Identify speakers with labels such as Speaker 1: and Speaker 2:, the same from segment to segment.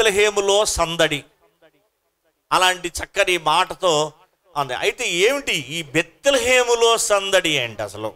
Speaker 1: బెత్తలహేములో సందడి అలాంటి చక్కని మాటతో అంది అయితే ఏమిటి ఈ బెత్తలహేములో సందడి ఏంటి అసలు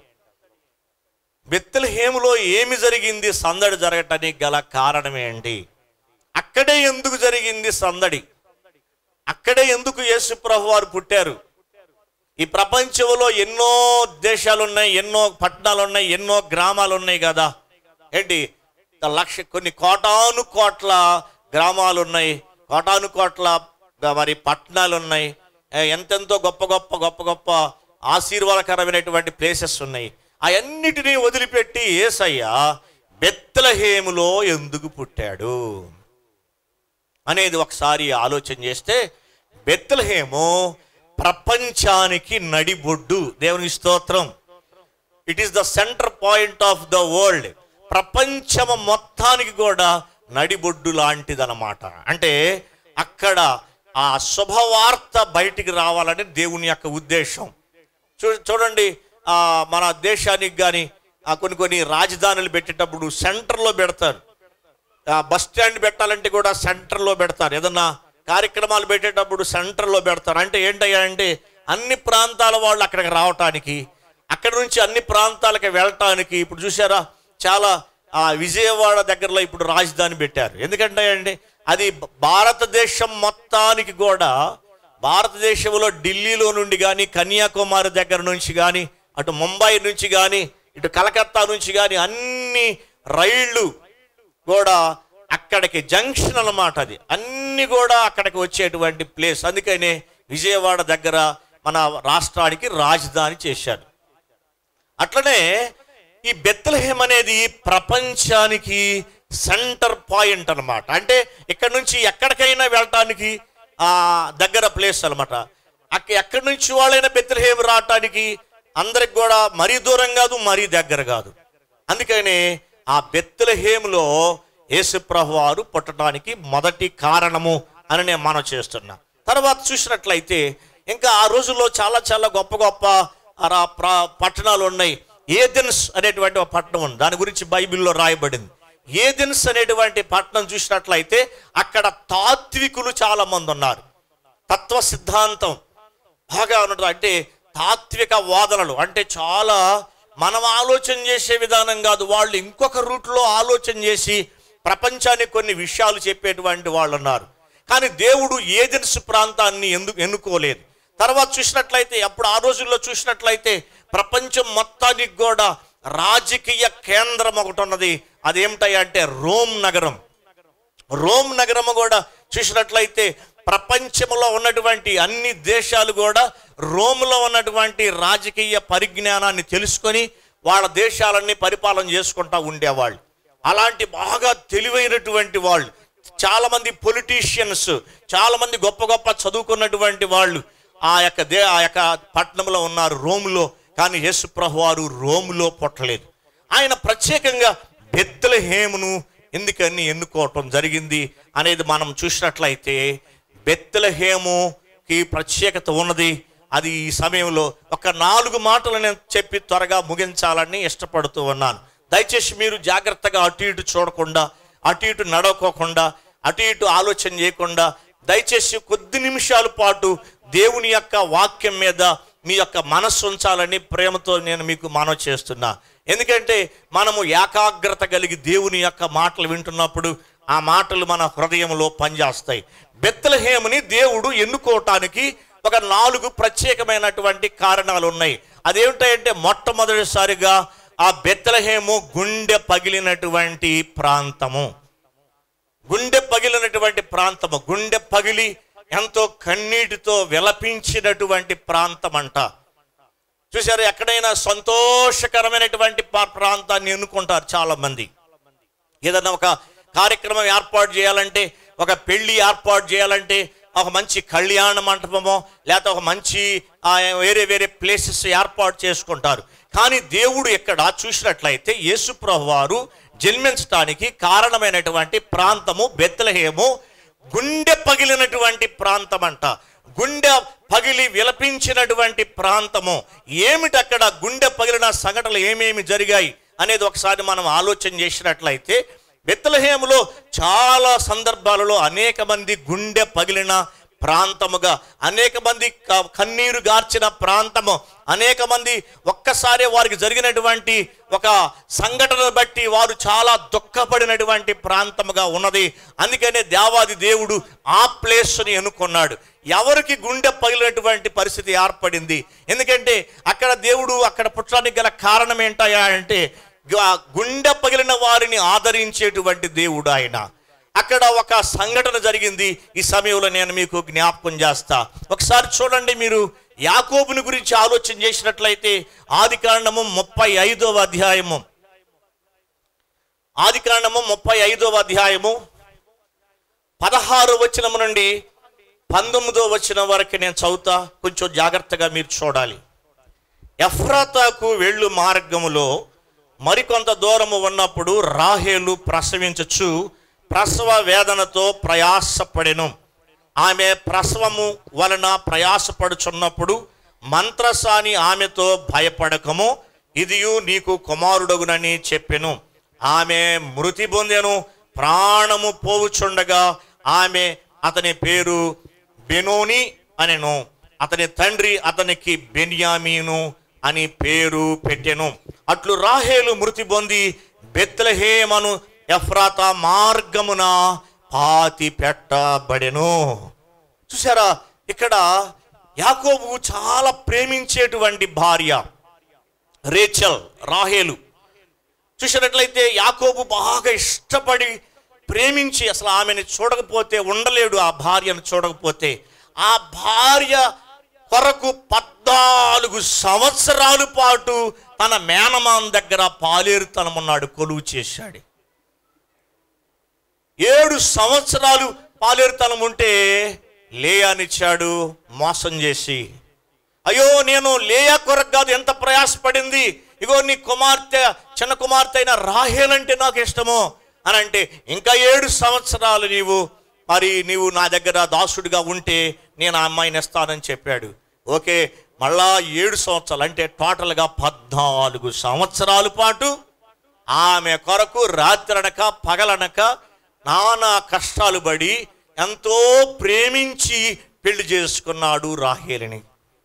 Speaker 1: బెత్తలహేములో ఏమి జరిగింది సందడి జరగటానికి గల కారణం ఏంటి అక్కడే ఎందుకు జరిగింది సందడి అక్కడే ఎందుకు యేసు ప్రభు వారు పుట్టారు ఈ ప్రపంచంలో ఎన్నో దేశాలు ఉన్నాయి ఎన్నో పట్టణాలు ఉన్నాయి ఎన్నో గ్రామాలు ఉన్నాయి కదా ఏంటి లక్ష కొన్ని కోటాను కోట్ల గ్రామాలు ఉన్నాయి కోటాను కోట్ల గ- మరి పట్టణాలు ఉన్నాయి ఏ, ఎంతెంతో గొప్ప గొప్ప గొప్ప గొప్ప ఆశీర్వాదకరమైనటువంటి ప్లేసెస్ ఉన్నాయి అవన్నిటినీ వదిలిపెట్టి ఏసయ్య బెత్తలహేములో ఎందుకు పుట్టాడు అనేది ఒకసారి ఆలోచన చేస్తే బెత్తలహేము ప్రపంచానికి నడిబొడ్డు దేవుని స్తోత్రం it is the centre point of the world ప్రపంచం మొత్తానికి కూడా నడిబొడ్డు లాంటిదన్నమాట అంటే అక్కడ ఆ శుభవార్త బయటికి రావాలని దేవుని యొక్క ఉద్దేశం చూ చూడండి ఆ, మన దేశానికి కానీ కొన్ని కొన్ని రాజధానులు పెట్టేటప్పుడు సెంటర్లో పెడతారు ఆ బస్ స్టాండ్ పెట్టాలంటే కూడా సెంటర్లో పెడతారు ఏదన్నా కార్యక్రమాలు పెట్టేటప్పుడు సెంటర్లో పెడతారు అంటే ఏంటయ్యా అంటే అన్ని ప్రాంతాల వాళ్ళు అక్కడికి రావటానికి అక్కడి నుంచి అన్ని ప్రాంతాలకి వెళ్ళటానికి ఇప్పుడు చూసారా చాలా ఆ విజయవాడ దగ్గరలో ఇప్పుడు రాజధాని పెట్టారు ఎందుకంటే అండి అది భారతదేశం మొత్తానికి కూడా భారతదేశంలో ఢిల్లీలో నుండి కానీ కన్యాకుమారి దగ్గర నుంచి కానీ అటు ముంబై నుంచి కానీ ఇటు కలకత్తా నుంచి కానీ అన్ని రైళ్ళు కూడా అక్కడికి జంక్షన్ అన్నమాట అది అన్ని కూడా అక్కడికి వచ్చేటువంటి ప్లేస్ అందుకనే విజయవాడ దగ్గర మన రాష్ట్రానికి రాజధాని చేశారు అట్లనే ఈ బెత్తలహేమ్ అనేది ప్రపంచానికి సెంటర్ పాయింట్ అన్నమాట అంటే ఇక్కడ నుంచి ఎక్కడికైనా వెళ్ళటానికి ఆ దగ్గర ప్లేస్ అన్నమాట అక్క ఎక్కడి నుంచి వాళ్ళైనా బెత్తలహేమ్ రావటానికి అందరికి కూడా మరీ దూరం కాదు మరీ దగ్గర కాదు అందుకని ఆ బెత్తలహేములో యేసుప్రభు వారు పుట్టడానికి మొదటి కారణము అని నేను మనం చేస్తున్నా తర్వాత చూసినట్లయితే ఇంకా ఆ రోజుల్లో చాలా చాలా గొప్ప గొప్ప ఆ రా- ప్ర- పట్టణాలు ఉన్నాయి ఏథెన్స్ అనేటువంటి ఒక పట్టణం ఉంది దాని గురించి బైబిల్లో రాయబడింది ఏథెన్స్ అనేటువంటి పట్టణం చూసినట్లయితే అక్కడ తాత్వికులు చాలా మంది ఉన్నారు తత్వ సిద్ధాంతం బాగా ఉన్నట్టు అంటే తాత్విక వాదనలు అంటే చాలా మనం ఆలోచన చేసే విధానం కాదు వాళ్ళు ఇంకొక రూట్లో ఆలోచన చేసి ప్రపంచానికి కొన్ని విషయాలు చెప్పేటువంటి వాళ్ళు ఉన్నారు కానీ దేవుడు ఏజెన్స్ ప్రాంతాన్ని ఎందుకు ఎన్నుకోలేదు తర్వాత చూసినట్లయితే అప్పుడు ఆ రోజుల్లో చూసినట్లయితే ప్రపంచం మొత్తానికి కూడా రాజకీయ కేంద్రం ఒకటి ఉన్నది అదేమిటాయి అంటే రోమ్ నగరం రోమ్ నగరము కూడా చూసినట్లయితే ప్రపంచంలో ఉన్నటువంటి అన్ని దేశాలు కూడా రోమ్లో ఉన్నటువంటి రాజకీయ పరిజ్ఞానాన్ని తెలుసుకొని వాళ్ళ దేశాలన్నీ పరిపాలన చేసుకుంటా ఉండేవాళ్ళు అలాంటి బాగా తెలివైనటువంటి వాళ్ళు చాలా మంది పొలిటీషియన్స్ చాలా మంది గొప్ప గొప్ప చదువుకున్నటువంటి వాళ్ళు ఆ యొక్క దే ఆ యొక్క పట్టణంలో ఉన్నారు రోములో కానీ యేసుప్రభు వారు రోములో పుట్టలేదు ఆయన ప్రత్యేకంగా బెత్తలహేమును ఎందుకని ఎన్నుకోవటం జరిగింది అనేది మనం చూసినట్లయితే బెత్తలహేముకి ప్రత్యేకత ఉన్నది అది ఈ సమయంలో ఒక నాలుగు మాటలు నేను చెప్పి త్వరగా ముగించాలని ఇష్టపడుతూ ఉన్నాను దయచేసి మీరు జాగ్రత్తగా అటు ఇటు చూడకుండా అటు ఇటు నడవకోకుండా అటు ఇటు ఆలోచన చేయకుండా దయచేసి కొద్ది నిమిషాల పాటు దేవుని యొక్క వాక్యం మీద మీ యొక్క మనస్సు ఉంచాలని ప్రేమతో నేను మీకు మనవి చేస్తున్నా ఎందుకంటే మనము ఏకాగ్రత కలిగి దేవుని యొక్క మాటలు వింటున్నప్పుడు ఆ మాటలు మన హృదయంలో పనిచేస్తాయి బెత్తలహేముని దేవుడు ఎన్నుకోవటానికి ఒక నాలుగు ప్రత్యేకమైనటువంటి కారణాలు ఉన్నాయి అదేమిటంటే మొట్టమొదటిసారిగా ఆ బెత్తలహేము గుండె పగిలినటువంటి ప్రాంతము గుండె పగిలినటువంటి ప్రాంతము గుండె పగిలి ఎంతో కన్నీటితో విలపించినటువంటి ప్రాంతం అంట చూసారు ఎక్కడైనా సంతోషకరమైనటువంటి పా- ప్రాంతాన్ని ఎన్నుకుంటారు చాలా మంది ఏదన్నా ఒక కార్యక్రమం ఏర్పాటు చేయాలంటే ఒక పెళ్లి ఏర్పాటు చేయాలంటే ఒక మంచి కళ్యాణ మంటపమో లేకపోతే ఒక మంచి ఆ, వేరే వేరే ప్లేసెస్ ఏర్పాటు చేసుకుంటారు కానీ దేవుడు ఎక్కడ చూసినట్లయితే యేసుప్రభు వారు జన్మించడానికి కారణమైనటువంటి ప్రాంతము బెత్తలహేము గుండె పగిలినటువంటి ప్రాంతం అంట గుండె పగిలి విలపించినటువంటి ప్రాంతము ఏమిటి అక్కడ గుండె పగిలిన సంఘటనలు ఏమేమి జరిగాయి అనేది ఒకసారి మనం ఆలోచన చేసినట్లయితే బెత్తలహేములో చాలా సందర్భాలలో అనేక మంది గుండె పగిలిన ప్రాంతముగా అనేక మంది క- కన్నీరు గార్చిన ప్రాంతము అనేక మంది ఒక్కసారి వారికి జరిగినటువంటి ఒక సంఘటన బట్టి వారు చాలా దుఃఖపడినటువంటి ప్రాంతముగా ఉన్నది అందుకనే దేవాది దేవుడు ఆ ప్లేస్ని ఎన్నుకున్నాడు ఎవరికి గుండె పగిలినటువంటి పరిస్థితి ఏర్పడింది ఎందుకంటే అక్కడ దేవుడు అక్కడ పుట్టడానికి గల కారణం ఏంటయా అంటే గు- గుండె పగిలిన వారిని ఆదరించేటువంటి దేవుడు ఆయన అక్కడ ఒక సంఘటన జరిగింది ఈ సమయంలో నేను మీకు జ్ఞాపకం చేస్తా ఒకసారి చూడండి మీరు యాకోబుని గురించి ఆలోచన చేసినట్లయితే ఆది కాండము ముప్పై ఐదవ అధ్యాయము ఆది కాండము ముప్పై ఐదవ అధ్యాయము పదహారు వచనము నుండి పంతొమ్మిదో వచనం వరకు నేను చదువుతా కొంచెం జాగ్రత్తగా మీరు చూడాలి ఎఫ్రాతాకు వెళ్ళు మార్గములో మరికొంత దూరము ఉన్నప్పుడు రాహేలు ప్రసవించచ్చు ప్రసవ వేదనతో ప్రయాసపడెను ఆమె ప్రసవము వలన ప్రయాసపడుచున్నప్పుడు మంత్రసాని ఆమెతో భయపడకము ఇదియు నీకు కుమారుడగునని చెప్పెను ఆమె మృతి పొందెను ప్రాణము పోవుచుండగా ఆమె అతని పేరు బెనోని అనెను అతని తండ్రి అతనికి బెన్యామీను అని పేరు పెట్టెను అట్లు రాహేలు మృతి పొంది బెత్లహేమను ఎఫ్రాత మార్గమున పాతి పెట్టబడెను చూసారా ఇక్కడ యాకోబు చాలా ప్రేమించేటువంటి భార్య రేచల్ రాహేలు చూసినట్లయితే యాకోబు బాగా ఇష్టపడి ప్రేమించి అసలు ఆమెను చూడకపోతే ఉండలేడు ఆ భార్యను చూడకపోతే ఆ భార్య కొరకు పద్నాలుగు సంవత్సరాల పాటు తన మేనమాన్ దగ్గర పాలేరుతనమున్నాడు కొలువు చేశాడు ఏడు సంవత్సరాలు పాలేరుతనం ఉంటే లేయానిచ్చాడు మోసం చేసి అయ్యో నేను లేయా కొరకు కాదు ఎంత ప్రయాసపడింది ఇగో నీ కుమార్తె చిన్న కుమార్తె అయిన రాహేలంటే నాకు ఇష్టము అని అంటే ఇంకా ఏడు సంవత్సరాలు నీవు మరి నీవు నా దగ్గర దాసుడిగా ఉంటే నేను ఆ అమ్మాయిని ఇస్తానని చెప్పాడు ఓకే మళ్ళా ఏడు సంవత్సరాలు అంటే టోటల్గా పద్నాలుగు సంవత్సరాల పాటు ఆమె కొరకు రాత్రనక పగలనక నానా కష్టాలు పడి ఎంతో ప్రేమించి పెళ్లి చేసుకున్నాడు రాహేలిని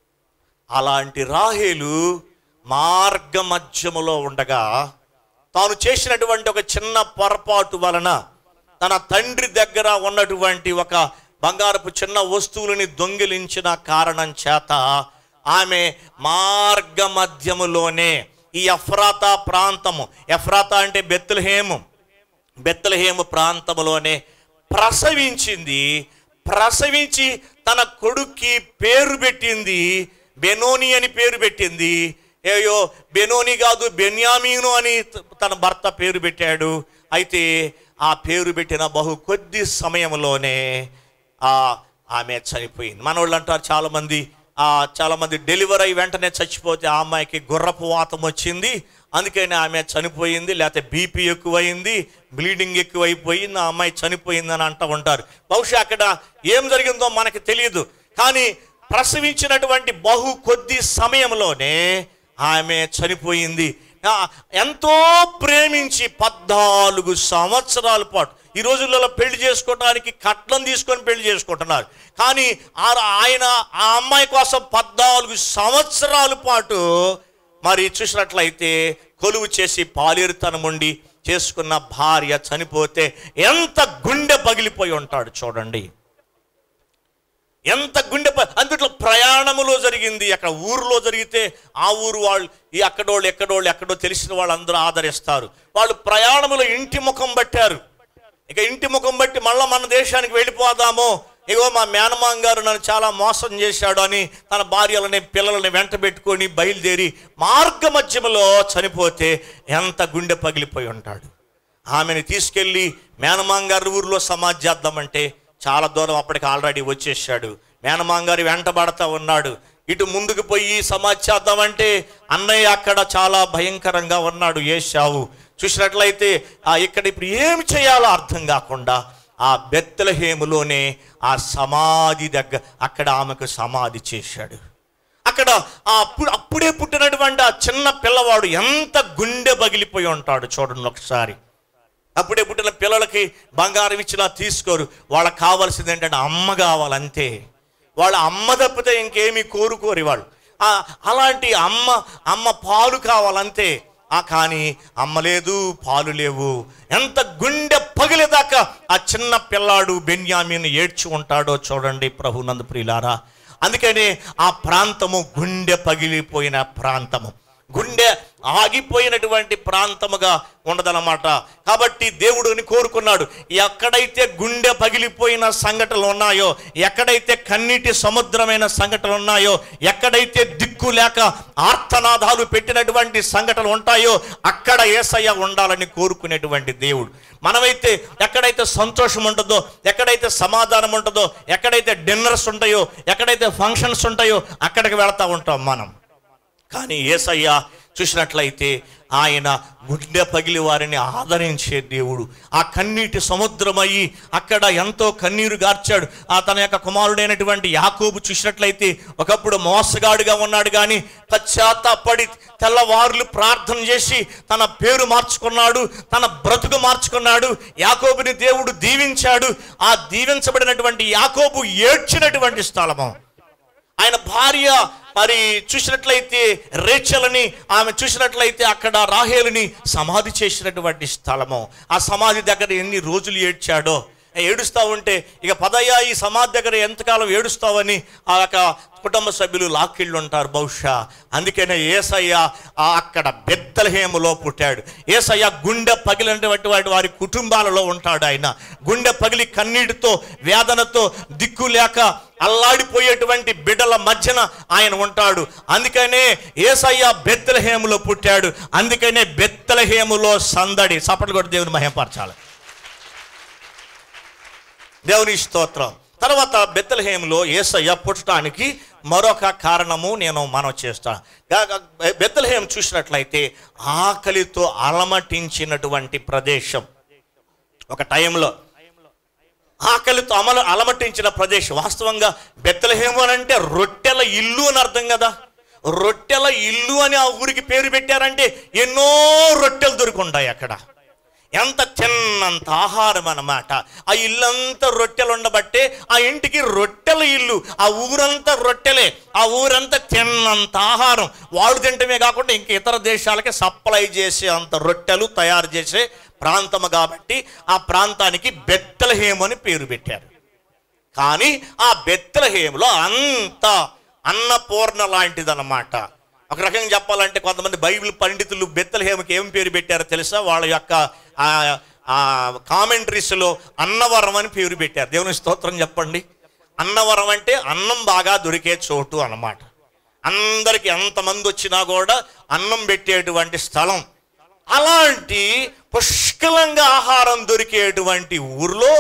Speaker 1: అలాంటి రాహేలు మార్గ మధ్యములో ఉండగా తాను చేసినటువంటి ఒక చిన్న పొరపాటు వలన తన తండ్రి దగ్గర ఉన్నటువంటి ఒక బంగారపు చిన్న వస్తువులని దొంగిలించిన కారణం చేత ఆమె మార్గ మధ్యములోనే ఈ ఎఫ్రాతా ప్రాంతము ఎఫ్రాతా అంటే బెత్లహేము బెత్తలహేము ప్రాంతములోనే ప్రసవించింది ప్రసవించి తన కొడుక్కి పేరు పెట్టింది బెనోని అని పేరు పెట్టింది ఏయో బెనోని కాదు బెన్యామీను అని త- తన భర్త పేరు పెట్టాడు అయితే ఆ పేరు పెట్టిన బహు కొద్ది సమయంలోనే ఆ ఆమె చనిపోయింది మనోళ్ళు అంటారు చాలామంది ఆ చాలామంది డెలివరీ అయి వెంటనే చచ్చిపోతే ఆ అమ్మాయికి గుర్రపు వాతం వచ్చింది అందుకని ఆమె చనిపోయింది లేకపోతే బీపీ ఎక్కువైంది బ్లీడింగ్ ఎక్కువైపోయింది ఆ అమ్మాయి చనిపోయింది అని అంటూ ఉంటారు బహుశా అక్కడ ఏం జరిగిందో మనకి తెలియదు కానీ ప్రసవించినటువంటి బహు కొద్ది సమయంలోనే ఆమె చనిపోయింది ఆ, ఎంతో ప్రేమించి పద్నాలుగు సంవత్సరాల పాటు ఈ రోజులలో పెళ్లి చేసుకోవడానికి కట్నం తీసుకొని పెళ్లి చేసుకుంటున్నారు కానీ ఆ- ఆయన ఆ అమ్మాయి కోసం పద్నాలుగు సంవత్సరాల పాటు మరి చూసినట్లయితే కొలువు చేసి పాలేరుతనం ఉండి చేసుకున్న భార్య చనిపోతే ఎంత గుండె పగిలిపోయి ఉంటాడు చూడండి ఎంత గుండె ప- అందుట్లో ప్రయాణములో జరిగింది అక్కడ ఊరిలో జరిగితే ఆ ఊరు వాళ్ళు ఈ అక్కడోళ్ళు ఎక్కడోళ్ళు ఎక్కడో తెలిసిన వాళ్ళందరూ ఆదరిస్తారు వాళ్ళు ప్రయాణములో ఇంటి ముఖం పట్టారు ఇక ఇంటి ముఖం బట్టి మళ్ళీ మన దేశానికి వెళ్ళిపోదాము ఇగో మా మేనమాం గారు నన్ను చాలా మోసం చేశాడు అని తన భార్యలని పిల్లలని వెంట పెట్టుకొని బయలుదేరి మార్గ మధ్యములో చనిపోతే ఎంత గుండె పగిలిపోయి ఉంటాడు ఆమెను తీసుకెళ్ళి మేనమాంగారి ఊరిలో సమాధి చేద్దామంటే చాలా దూరం అప్పటికి ఆల్రెడీ వచ్చేసాడు మేనమాంగారి వెంటబడతా ఉన్నాడు ఇటు ముందుకు పోయి సమాధి చేద్దామంటే అన్నయ్య అక్కడ చాలా భయంకరంగా ఉన్నాడు ఏషావు చూసినట్లయితే ఆ ఇక్కడ ఇప్పుడు ఏమి చేయాలో అర్థం కాకుండా ఆ బెత్తలహేములోనే ఆ సమాధి దగ్గర అక్కడ ఆమెకు సమాధి చేశాడు అక్కడ ఆ అప్పుడు అప్పుడే పుట్టినటువంటి ఆ చిన్న పిల్లవాడు ఎంత గుండె పగిలిపోయి ఉంటాడు చూడండి ఒకసారి అప్పుడే పుట్టిన పిల్లలకి బంగారం ఇచ్చినా తీసుకోరు వాళ్ళకి కావాల్సింది ఏంటంటే అమ్మ కావాలంతే వాళ్ళ అమ్మ తప్పితే ఇంకేమీ కోరుకోరు వాళ్ళు ఆ, అలాంటి అమ్మ అమ్మ పాలు కావాలంతే ఆ కానీ అమ్మ లేదు పాలు లేవు ఎంత గుండె పగిలేదాకా ఆ చిన్న పిల్లాడు బెన్యామీని ఏడ్చి ఉంటాడో చూడండి ప్రభు నందు ప్రియులారా అందుకని ఆ ప్రాంతము గుండె పగిలిపోయిన ప్రాంతము గుండె ఆగిపోయినటువంటి ప్రాంతముగా ఉండదన్నమాట కాబట్టి దేవుడుని కోరుకున్నాడు ఎక్కడైతే గుండె పగిలిపోయిన సంఘటనలు ఉన్నాయో ఎక్కడైతే కన్నీటి సముద్రమైన సంఘటనలు ఉన్నాయో ఎక్కడైతే దిక్కు లేక ఆర్తనాదాలు పెట్టినటువంటి సంఘటనలు ఉంటాయో అక్కడ ఏసయ్య ఉండాలని కోరుకునేటువంటి దేవుడు మనమైతే ఎక్కడైతే సంతోషం ఉంటుందో ఎక్కడైతే సమాధానం ఉంటుందో ఎక్కడైతే డిన్నర్స్ ఉంటాయో ఎక్కడైతే ఫంక్షన్స్ ఉంటాయో అక్కడికి వెళ్తా ఉంటాం మనం కానీ ఏసయ్య చూసినట్లయితే ఆయన గుండె పగిలి వారిని ఆదరించే దేవుడు ఆ కన్నీటి సముద్రమయ్యి అక్కడ ఎంతో కన్నీరు గార్చాడు ఆ తన యొక్క కుమారుడైనటువంటి యాకోబు చూసినట్లయితే ఒకప్పుడు మోసగాడుగా ఉన్నాడు కానీ పశ్చాత్తాపడి తెల్లవారులు ప్రార్థన చేసి తన పేరు మార్చుకున్నాడు తన బ్రతుకు మార్చుకున్నాడు యాకోబుని దేవుడు దీవించాడు ఆ దీవించబడినటువంటి యాకోబు ఏడ్చినటువంటి స్థలము ఆయన భార్య మరి చూసినట్లయితే రేచలని ఆమె చూసినట్లయితే అక్కడ రాహేలుని సమాధి చేసినటువంటి స్థలము ఆ సమాధి దగ్గర ఎన్ని రోజులు ఏడ్చాడో ఏడుస్తా ఉంటే ఇక పదయ్య ఈ సమాధి దగ్గర ఎంతకాలం ఏడుస్తావని ఆ యొక్క కుటుంబ సభ్యులు లాక్కిళ్ళు ఉంటారు బహుశా అందుకనే ఏసయ్య ఆ అక్కడ బెత్తలహేములో పుట్టాడు ఏసయ్య గుండె పగిలినటువంటి వాటి వారి కుటుంబాలలో ఉంటాడు ఆయన గుండె పగిలి కన్నీటితో వేదనతో దిక్కు లేక అల్లాడిపోయేటువంటి బిడ్డల మధ్యన ఆయన ఉంటాడు అందుకనే ఏసయ్య బెత్తలహేములో పుట్టాడు అందుకనే బెత్తలహేములో సందడి సపట్లు కూడా దేవుని మహింపరచాలి దేవుని స్తోత్రం తర్వాత బెత్తలహేములో ఏసయ్య పుట్టడానికి మరొక కారణము నేను మనం చేస్తాను బెత్తలహేం చూసినట్లయితే ఆకలితో అలమటించినటువంటి ప్రదేశం ఒక టైంలో ఆకలితో అమలు అలమటించిన ప్రదేశం వాస్తవంగా బెత్తలహేము అని అంటే రొట్టెల ఇల్లు అని అర్థం కదా రొట్టెల ఇల్లు అని ఆ ఊరికి పేరు పెట్టారంటే ఎన్నో రొట్టెలు దొరుకుంటాయి అక్కడ ఎంత తిన్నంత ఆహారం అన్నమాట ఆ ఇల్లంతా రొట్టెలు ఉండబట్టే ఆ ఇంటికి రొట్టెల ఇల్లు ఆ ఊరంతా రొట్టెలే ఆ ఊరంతా తిన్నంత ఆహారం వాళ్ళు తింటమే కాకుండా ఇంక ఇతర దేశాలకి సప్లై చేసే అంత రొట్టెలు తయారు చేసే ప్రాంతము కాబట్టి ఆ ప్రాంతానికి బెత్తలహేము అని పేరు పెట్టారు కానీ ఆ బెత్తలహేములో అంత అన్నపూర్ణ లాంటిదన్నమాట ఒక రకంగా చెప్పాలంటే కొంతమంది బైబిల్ పండితులు బెత్తలహేమకి ఏం పేరు పెట్టారో తెలుసా వాళ్ళ యొక్క ఆ- ఆ కామెంటరీస్లో అన్నవరం అని పేరు పెట్టారు దేవుని స్తోత్రం చెప్పండి అన్నవరం అంటే అన్నం బాగా దొరికే చోటు అన్నమాట అందరికి ఎంతమంది వచ్చినా కూడా అన్నం పెట్టేటువంటి స్థలం అలాంటి పుష్కలంగా ఆహారం దొరికేటువంటి ఊర్లో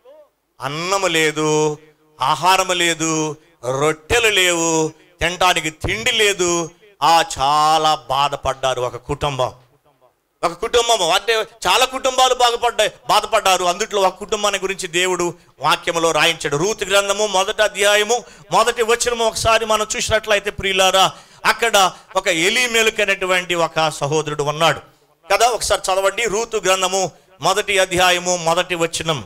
Speaker 1: అన్నము లేదు ఆహారం లేదు రొట్టెలు లేవు తినడానికి తిండి లేదు ఆ చాలా బాధపడ్డారు ఒక కుటుంబం ఒక కుటుంబం అంటే చాలా కుటుంబాలు బాగుపడ్డాయి బాధపడ్డారు అందుట్లో ఒక కుటుంబాన్ని గురించి దేవుడు వాక్యములో రాయించాడు రూతు గ్రంథము మొదటి అధ్యాయము మొదటి వచనము ఒకసారి మనం చూసినట్లయితే ప్రియులారా అక్కడ ఒక ఎలిమెలుకు అనేటువంటి ఒక సహోదరుడు ఉన్నాడు కదా ఒకసారి చదవండి రూతు గ్రంథము మొదటి అధ్యాయము మొదటి వచనం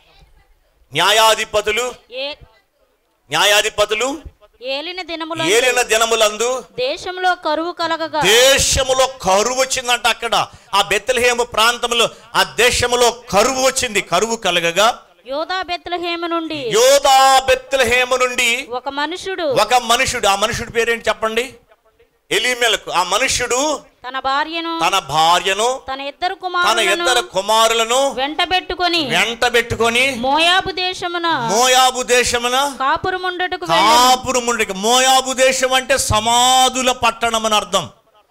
Speaker 1: న్యాయాధిపతులు
Speaker 2: ఏ
Speaker 1: న్యాయాధిపతులు
Speaker 2: ఏలిన దినముల
Speaker 1: ఏలిన దినములందు
Speaker 2: దేశంలో కరువు కలగగా
Speaker 1: దేశములో కరువు వచ్చిందంట అక్కడ ఆ బెత్తలహేము ప్రాంతంలో ఆ దేశములో కరువు వచ్చింది కరువు కలగగా
Speaker 2: యోధా బెత్లహేము నుండి
Speaker 1: యోధా బెత్తలహేము నుండి
Speaker 2: ఒక మనుషుడు
Speaker 1: ఒక మనుషుడు ఆ మనుషుడి పేరేంటి చెప్పండి ఎలిమెలకు ఆ మనుషుడు
Speaker 2: తన భార్యను
Speaker 1: తన భార్యను
Speaker 2: తన ఇద్దరు
Speaker 1: తన
Speaker 2: కుమారులను
Speaker 1: ఇద్దరు కుమారులను
Speaker 2: వెంటబెట్టుకొని
Speaker 1: వెంట పెట్టుకొని
Speaker 2: మోయాబు దేశమున
Speaker 1: మోయాబు దేశమున
Speaker 2: కాపురముండటకు వెళ్ళి
Speaker 1: కాపురు ముండికి మోయాబు దేశం అంటే సమాధుల పట్టణం అని అర్థం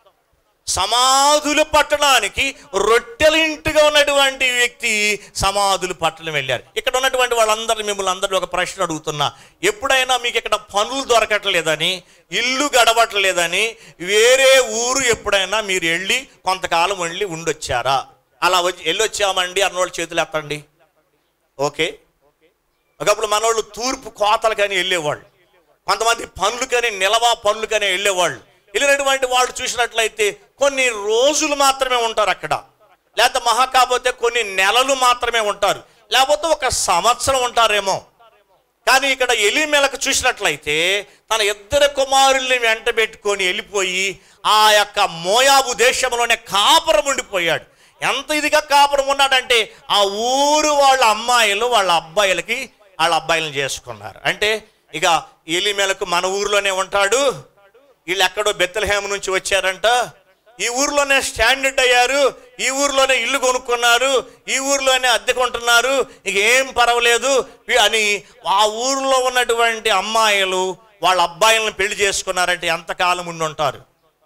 Speaker 1: సమాధుల పట్టణానికి రొట్టెల ఇంటిగా ఉన్నటువంటి వ్యక్తి సమాధుల పట్టణం వెళ్ళారు ఇక్కడ ఉన్నటువంటి వాళ్ళందరూ మిమ్మల్ని అందరూ ఒక ప్రశ్న అడుగుతున్నా ఎప్పుడైనా మీకు ఇక్కడ పనులు దొరకట్లేదని ఇల్లు గడవట్లేదని వేరే ఊరు ఎప్పుడైనా మీరు వెళ్ళి కొంతకాలం వెళ్ళి ఉండొచ్చారా అలా వచ్చి వెళ్ళొచ్చామండి అన్నోళ్ళ చేతులు ఎత్తండి ఓకే ఒకప్పుడు మనోళ్ళు తూర్పు కోతలకని వెళ్ళేవాళ్ళు కొంతమంది పనులకని నిలవా పనులకని వెళ్ళేవాళ్ళు వెళ్ళినటువంటి వాళ్ళు చూసినట్లయితే కొన్ని రోజులు మాత్రమే ఉంటారు అక్కడ లేకపోతే మహా కాకపోతే కొన్ని నెలలు మాత్రమే ఉంటారు లేకపోతే ఒక సంవత్సరం ఉంటారేమో కానీ ఇక్కడ ఎలిమెలకు చూసినట్లయితే తన ఇద్దరు కుమారుల్ని వెంట పెట్టుకొని వెళ్ళిపోయి ఆ యొక్క మోయాబు దేశంలోనే కాపురం ఉండిపోయాడు ఎంత ఇదిగా కాపురం ఉన్నాడంటే ఆ ఊరు వాళ్ళ అమ్మాయిలు వాళ్ళ అబ్బాయిలకి వాళ్ళ అబ్బాయిలను చేసుకున్నారు అంటే ఇక ఎలిమెలకు మన ఊరిలోనే ఉంటాడు వీళ్ళు ఎక్కడో బెత్తలహేమ నుంచి వచ్చారంట ఈ ఊర్లోనే స్టాండర్డ్ అయ్యారు ఈ ఊర్లోనే ఇల్లు కొనుక్కున్నారు ఈ ఊర్లోనే అద్దెకుంటున్నారు ఇక ఏం పర్వాలేదు వీ- అని ఆ ఊర్లో ఉన్నటువంటి అమ్మాయిలు వాళ్ళ అబ్బాయిలను పెళ్లి చేసుకున్నారంటే ఎంతకాలం ఉండి ఉంటారు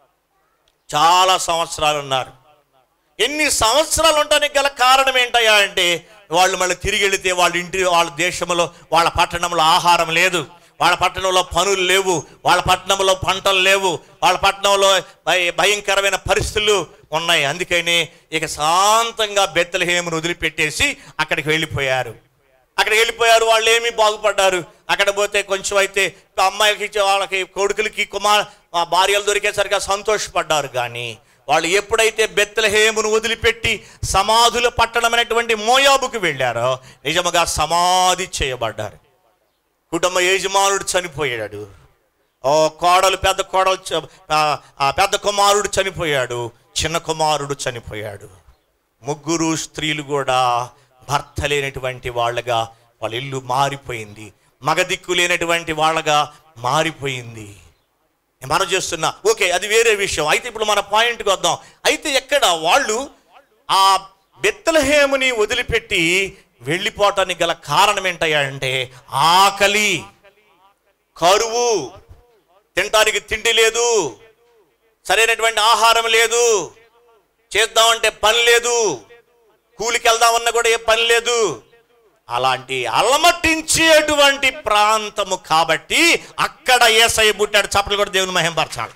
Speaker 1: చాలా సంవత్సరాలు ఉన్నారు ఎన్ని సంవత్సరాలు ఉండడానికి గల కారణం ఏంటయ్యా అంటే వాళ్ళు మళ్ళీ తిరిగి వెళితే వాళ్ళ ఇంటి వాళ్ళ దేశంలో వాళ్ళ పట్టణంలో ఆహారం లేదు వాళ్ళ పట్టణంలో పనులు లేవు వాళ్ళ పట్టణంలో పంటలు లేవు వాళ్ళ పట్టణంలో భయ- భయంకరమైన పరిస్థితులు ఉన్నాయి అందుకని ఇక శాంతంగా బెత్తలహేమును వదిలిపెట్టేసి అక్కడికి వెళ్ళిపోయారు అక్కడికి వెళ్ళిపోయారు వాళ్ళు ఏమీ బాగుపడ్డారు అక్కడ పోతే కొంచెం అయితే అమ్మాయిలకి ఇచ్చే వాళ్ళకి కొడుకులకి కుమార్ ఆ భార్యలు దొరికేసరిగా సంతోషపడ్డారు కానీ వాళ్ళు ఎప్పుడైతే బెత్తలహేమును వదిలిపెట్టి సమాధుల పట్టణం అనేటువంటి మోయాబుకు వెళ్ళారో నిజముగా సమాధి చేయబడ్డారు కుటుంబ యజమానుడు చనిపోయాడు ఓ కోడలు పెద్ద కోడలు చ- ఆ- ఆ పెద్ద కుమారుడు చనిపోయాడు చిన్న కుమారుడు చనిపోయాడు ముగ్గురు స్త్రీలు కూడా భర్త లేనటువంటి వాళ్ళగా వాళ్ళ ఇల్లు మారిపోయింది మగదిక్కు లేనటువంటి వాళ్ళగా మారిపోయింది నేను మనం చేస్తున్నా ఓకే అది వేరే విషయం అయితే ఇప్పుడు మన పాయింట్కి వద్దాం అయితే ఎక్కడ వాళ్ళు ఆ బెత్తలహేముని వదిలిపెట్టి వెళ్ళిపోవటానికి గల కారణం ఏంటయ్యా అంటే ఆకలి కరువు తినటానికి తిండి లేదు సరైనటువంటి ఆహారం లేదు చేద్దామంటే పని లేదు కూలికి వెళ్దామన్నా కూడా ఏ పని లేదు అలాంటి అలమటించేటువంటి ప్రాంతము కాబట్టి అక్కడ ఏసై పుట్టాడు చప్పలు కూడా దేవుని మహింపరచాలి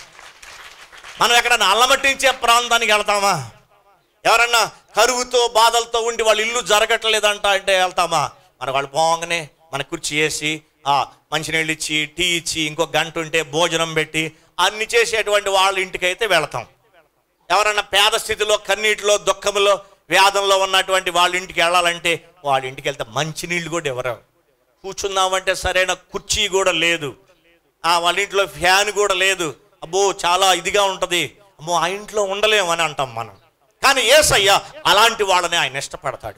Speaker 1: మనం ఎక్కడన్నా అలమటించే ప్రాంతానికి వెళ్తామా ఎవరన్నా కరువుతో బాధలతో ఉండి వాళ్ళ ఇల్లు జరగట్లేదంట అంటే వెళ్తామా మన వాళ్ళు పోగానే మన కుర్చీ వేసి ఆ మంచినీళ్ళు ఇచ్చి టీ ఇచ్చి ఇంకో గంట ఉంటే భోజనం పెట్టి అన్ని చేసేటువంటి వాళ్ళ ఇంటికి అయితే వెళతాం ఎవరన్నా పేద స్థితిలో కన్నీటిలో దుఃఖంలో వ్యాధంలో ఉన్నటువంటి వాళ్ళ ఇంటికి వెళ్ళాలంటే వాళ్ళ ఇంటికి వెళ్తే మంచినీళ్ళు కూడా ఎవరు కూర్చుందామంటే సరైన కుర్చీ కూడా లేదు ఆ వాళ్ళ ఇంట్లో ఫ్యాన్ కూడా లేదు అబ్బో చాలా ఇదిగా ఉంటుంది అమ్మో ఆ ఇంట్లో ఉండలేమని అంటాం మనం కానీ ఏసయ్య అలాంటి వాళ్ళని ఆయన ఇష్టపడతాడు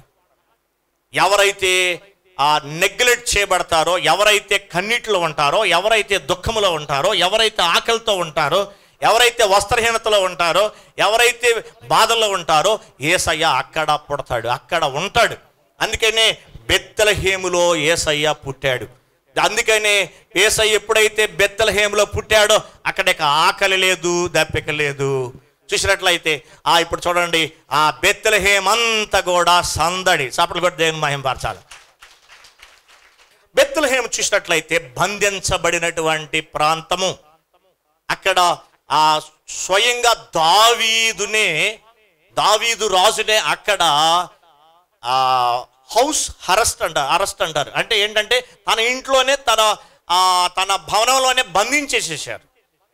Speaker 1: ఎవరైతే ఆ నెగ్లెక్ట్ చేయబడతారో ఎవరైతే కన్నీటిలో ఉంటారో ఎవరైతే దుఃఖములో ఉంటారో ఎవరైతే ఆకలితో ఉంటారో ఎవరైతే వస్త్రహీనతలో ఉంటారో ఎవరైతే బాధల్లో ఉంటారో ఏసయ్య అక్కడ పుడతాడు అక్కడ ఉంటాడు అందుకనే బెత్తలహేములో ఏసయ్య పుట్టాడు అందుకనే ఏసయ్య ఎప్పుడైతే బెత్తలహేములో పుట్టాడో అక్కడ ఇక ఆకలి లేదు దప్పిక లేదు చూసినట్లయితే ఆ ఇప్పుడు చూడండి ఆ బెత్తలహేమ్ అంతా కూడా సందడి చప్పట్లు కూడా దేవుని మహింపరచాలి బెత్తలహేమ్ చూసినట్లయితే బంధించబడినటువంటి ప్రాంతము అక్కడ ఆ స్వయంగా దావీదునే దావీదు రాజునే అక్కడ ఆ హౌస్ అరెస్ట్ అంటారు అరెస్ట్ అంటారు అంటే ఏంటంటే తన ఇంట్లోనే తన ఆ తన భవనంలోనే బంధించేసేసారు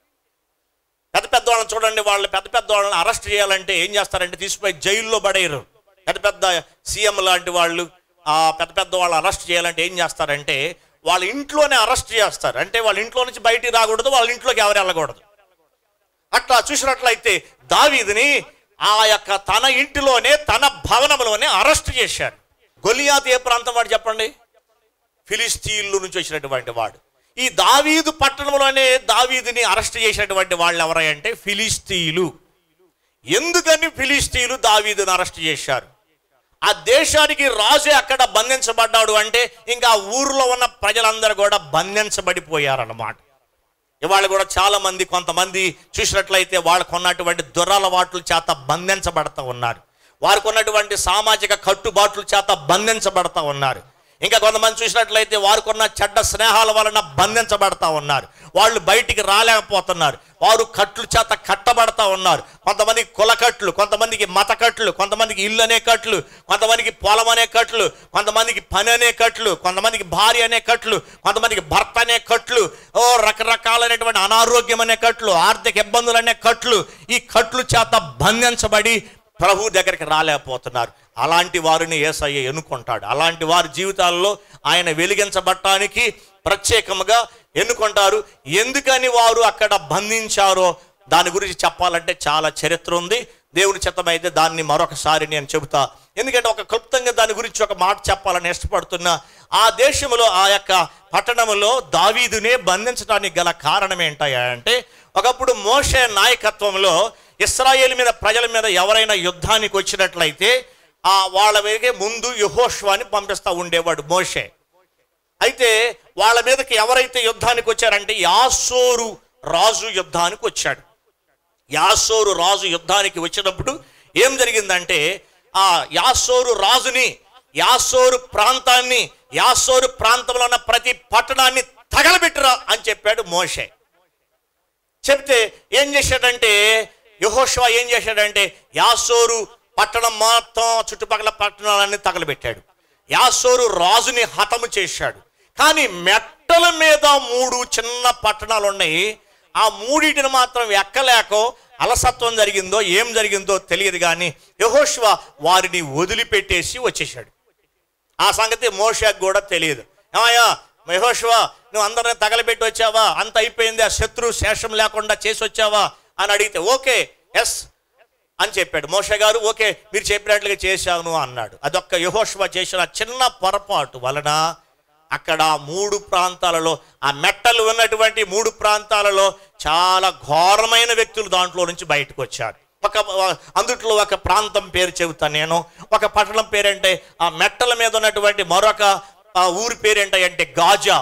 Speaker 1: పెద్ద పెద్ద వాళ్ళని చూడండి వాళ్ళు పెద్ద పెద్ద వాళ్ళని అరెస్ట్ చేయాలంటే ఏం చేస్తారంటే తీసుకుపోయి జైల్లో పడేయరు పెద్ద పెద్ద సీఎం లాంటి వాళ్ళు ఆ పెద్ద పెద్ద వాళ్ళు అరెస్ట్ చేయాలంటే ఏం చేస్తారంటే వాళ్ళ ఇంట్లోనే అరెస్ట్ చేస్తారు అంటే వాళ్ళ ఇంట్లో నుంచి బయటికి రాకూడదు వాళ్ళ ఇంట్లోకి ఎవరు వెళ్ళకూడదు అట్లా చూసినట్లయితే దావీదుని ఆ యొక్క తన ఇంటిలోనే తన భవనంలోనే అరెస్ట్ చేశారు గొలియాత్ ఏ ప్రాంతం వాడు చెప్పండి ఫిలిస్తీన్లు నుంచి వచ్చినటువంటి వాడు ఈ దావీదు పట్టణంలోనే దావీదుని అరెస్ట్ చేసినటువంటి వాళ్ళు ఎవరంటే ఫిలిస్తీన్లు ఎందుకని ఫిలిస్తీన్లు దావీదుని అరెస్ట్ చేశారు ఆ దేశానికి రాజే అక్కడ బంధించబడ్డాడు అంటే ఇంకా ఆ ఊర్లో ఉన్న ప్రజలందరూ కూడా బంధించబడిపోయారన్నమాట ఇవాళ కూడా చాలా మంది కొంతమంది చూసినట్లయితే వాళ్ళకు ఉన్నటువంటి దురలవాట్ల చేత బంధించబడతా ఉన్నారు వారికి ఉన్నటువంటి సామాజిక కట్టుబాట్ల చేత బంధించబడతా ఉన్నారు ఇంకా కొంతమంది చూసినట్లయితే వారికి ఉన్న చెడ్డ స్నేహాల వలన బంధించబడతా ఉన్నారు వాళ్ళు బయటికి రాలేకపోతున్నారు వారు కట్లు చేత కట్టబడతా ఉన్నారు కొంతమందికి కులకట్లు కొంతమందికి మత కట్లు కొంతమందికి ఇల్లు అనే కట్లు కొంతమందికి పొలం అనే కట్లు కొంతమందికి పని అనే కట్లు కొంతమందికి భార్య అనే కట్లు కొంతమందికి భర్త అనే కట్లు ఓ రకరకాలైనటువంటి అనారోగ్యం అనే కట్లు ఆర్థిక ఇబ్బందులు అనే కట్లు ఈ కట్లు చేత బంధించబడి ప్రభు దగ్గరికి రాలేకపోతున్నారు అలాంటి వారిని ఏసయ్య ఎన్నుకుంటాడు అలాంటి వారి జీవితాల్లో ఆయన వెలిగించబట్టానికి ప్రత్యేకముగా ఎన్నుకుంటారు ఎందుకని వారు అక్కడ బంధించారో దాని గురించి చెప్పాలంటే చాలా చరిత్ర ఉంది దేవుని చిత్తమైతే దాన్ని మరొకసారి నేను చెబుతా ఎందుకంటే ఒక క్లుప్తంగా దాని గురించి ఒక మాట చెప్పాలని ఇష్టపడుతున్నా ఆ దేశంలో ఆ యొక్క పట్టణంలో దావీదునే బంధించడానికి గల కారణం ఏంటయ్యా అంటే ఒకప్పుడు మోషే నాయకత్వంలో ఇస్రాయేల్ మీద ప్రజల మీద ఎవరైనా యుద్ధానికి వచ్చినట్లయితే ఆ వాళ్ళ మీదకి ముందు యహోష్వాని పంపిస్తూ ఉండేవాడు మోషే అయితే వాళ్ళ మీదకి ఎవరైతే యుద్ధానికి వచ్చారంటే యాసోరు రాజు యుద్ధానికి వచ్చాడు యాసోరు రాజు యుద్ధానికి వచ్చినప్పుడు ఏం జరిగిందంటే ఆ యాసోరు రాజుని యాసోరు ప్రాంతాన్ని యాసోరు ప్రాంతంలో ఉన్న ప్రతి పట్టణాన్ని తగలబెట్టురా అని చెప్పాడు మోషే చెప్తే ఏం చేశాడంటే యహోషువ ఏం చేశాడంటే యాసోరు పట్టణం మొత్తం చుట్టుపక్కల పట్టణాలన్నీ తగలబెట్టాడు యాసోరు రాజుని హతము చేశాడు కానీ మెట్టల మీద మూడు చిన్న పట్టణాలు ఉన్నాయి ఆ మూడింటిని మాత్రం ఎక్కలేకో అలసత్వం జరిగిందో ఏం జరిగిందో తెలియదు కానీ యహోషువ వారిని వదిలిపెట్టేసి వచ్చేసాడు ఆ సంగతి మోషకు కూడా తెలియదు ఏమయ్యా మహోషువా నువ్వు అందరిని తగలబెట్టి వచ్చావా అంత అయిపోయింది ఆ శత్రు శేషం లేకుండా చేసి వచ్చావా అని అడిగితే ఓకే ఎస్ అని చెప్పాడు మోష గారు ఓకే మీరు చెప్పినట్లుగా చేశాను అన్నాడు అదొక్క యహోషువ చేసిన చిన్న పొరపాటు వలన అక్కడ మూడు ప్రాంతాలలో ఆ మెట్టలు ఉన్నటువంటి మూడు ప్రాంతాలలో చాలా ఘోరమైన వ్యక్తులు దాంట్లో నుంచి బయటకు వచ్చారు ఒక అందుట్లో ఒక ప్రాంతం పేరు చెబుతాను నేను ఒక పట్టణం పేరంటే ఆ మెట్టల మీద ఉన్నటువంటి మరొక ఆ ఊరి పేరేంటంటే గాజా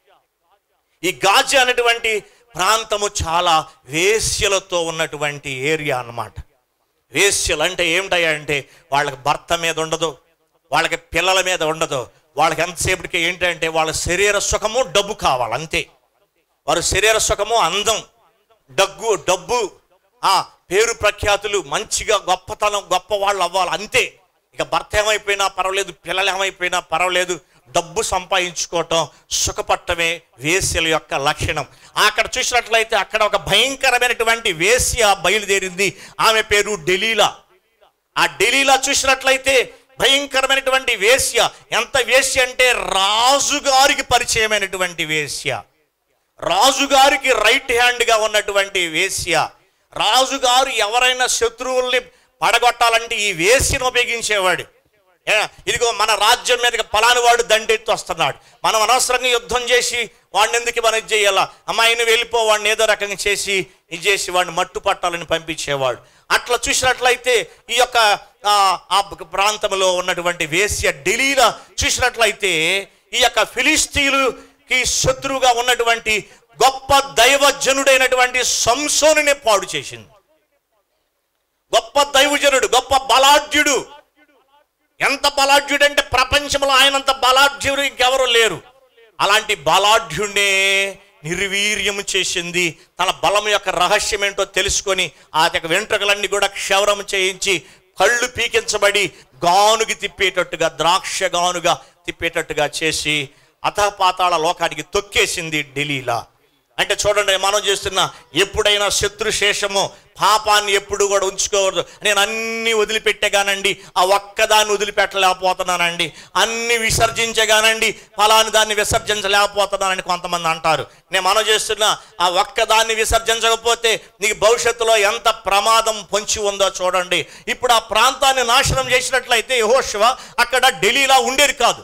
Speaker 1: ఈ గాజా అనేటువంటి ప్రాంతము చాలా వేశ్యలతో ఉన్నటువంటి ఏరియా అన్నమాట వేశ్యలు అంటే ఏమిటయ్యా అంటే వాళ్ళకి భర్త మీద ఉండదు వాళ్ళకి పిల్లల మీద ఉండదు వాళ్ళకి ఎంతసేపటికి ఏంటంటే వాళ్ళ శరీర సుఖము డబ్బు కావాలి అంతే వారి శరీర సుఖము అందం డగ్గు డబ్బు ఆ పేరు ప్రఖ్యాతులు మంచిగా గొప్పతనం గొప్ప వాళ్ళు అవ్వాలి అంతే ఇక భర్త ఏమైపోయినా పర్వాలేదు పిల్లలు ఏమైపోయినా పర్వాలేదు డబ్బు సంపాదించుకోవటం సుఖపట్టమే వేశ్యల యొక్క లక్షణం అక్కడ చూసినట్లయితే అక్కడ ఒక భయంకరమైనటువంటి వేశ్య బయలుదేరింది ఆమె పేరు డెలీలా ఆ ఢిల్లీలో చూసినట్లయితే భయంకరమైనటువంటి వేశ్య ఎంత వేశ్య అంటే రాజుగారికి పరిచయమైనటువంటి వేశ్య రాజుగారికి రైట్ హ్యాండ్గా ఉన్నటువంటి వేశ్య రాజుగారు ఎవరైనా శత్రువుల్ని పడగొట్టాలంటే ఈ వేశ్యను ఉపయోగించేవాడు ఏ, ఇదిగో మన రాజ్యం మీదకి పలాని వాడు దండెత్తి వస్తున్నాడు మనం అనవసరంగా యుద్ధం చేసి వాడిని ఎందుకు మనం ఇది చేయాలా అమ్మాయిని వెళ్ళిపో వాడిని ఏదో రకంగా చేసి ఇది చేసి వాడిని మట్టు పట్టాలని పంపించేవాడు అట్లా చూసినట్లయితే ఈ యొక్క ఆ, ఆ ప్రాంతంలో ఉన్నటువంటి వేశ్య ఢిల్లీలో చూసినట్లయితే ఈ యొక్క ఫిలిస్తీన్లుకి శత్రువుగా ఉన్నటువంటి గొప్ప దైవజనుడైనటువంటి సంసోనునే పాడు చేసింది గొప్ప దైవజనుడు గొప్ప బలాఢ్యుడు ఎంత బలాఢ్యుడు అంటే ప్రపంచంలో ఆయనంత బలాఢ్యుడు ఇంకెవరు లేరు అలాంటి బలాఢ్యుడే నిర్వీర్యము చేసింది తన బలం యొక్క రహస్యం ఏంటో తెలుసుకొని ఆ యొక్క వెంట్రుకలన్నీ కూడా క్షవరం చేయించి కళ్ళు పీకించబడి గానుగి తిప్పేటట్టుగా ద్రాక్ష గానుగా తిప్పేటట్టుగా చేసి అతపాతాళ లోకానికి తొక్కేసింది ఢిల్లీలా అంటే చూడండి మనం చేస్తున్న ఎప్పుడైనా శత్రుశేషము పాపాన్ని ఎప్పుడు కూడా ఉంచుకోకూడదు నేను అన్ని వదిలిపెట్టేగానండి ఆ ఒక్కదాన్ని వదిలిపెట్టలేకపోతున్నానండి అన్ని విసర్జించగానండి ఫలాని దాన్ని విసర్జించలేకపోతున్నానని కొంతమంది అంటారు నేను మనం చేస్తున్న ఆ ఒక్కదాన్ని విసర్జించకపోతే నీకు భవిష్యత్తులో ఎంత ప్రమాదం పొంచి ఉందో చూడండి ఇప్పుడు ఆ ప్రాంతాన్ని నాశనం చేసినట్లయితే యెహోషువ అక్కడ ఢిల్లీలా ఉండేది కాదు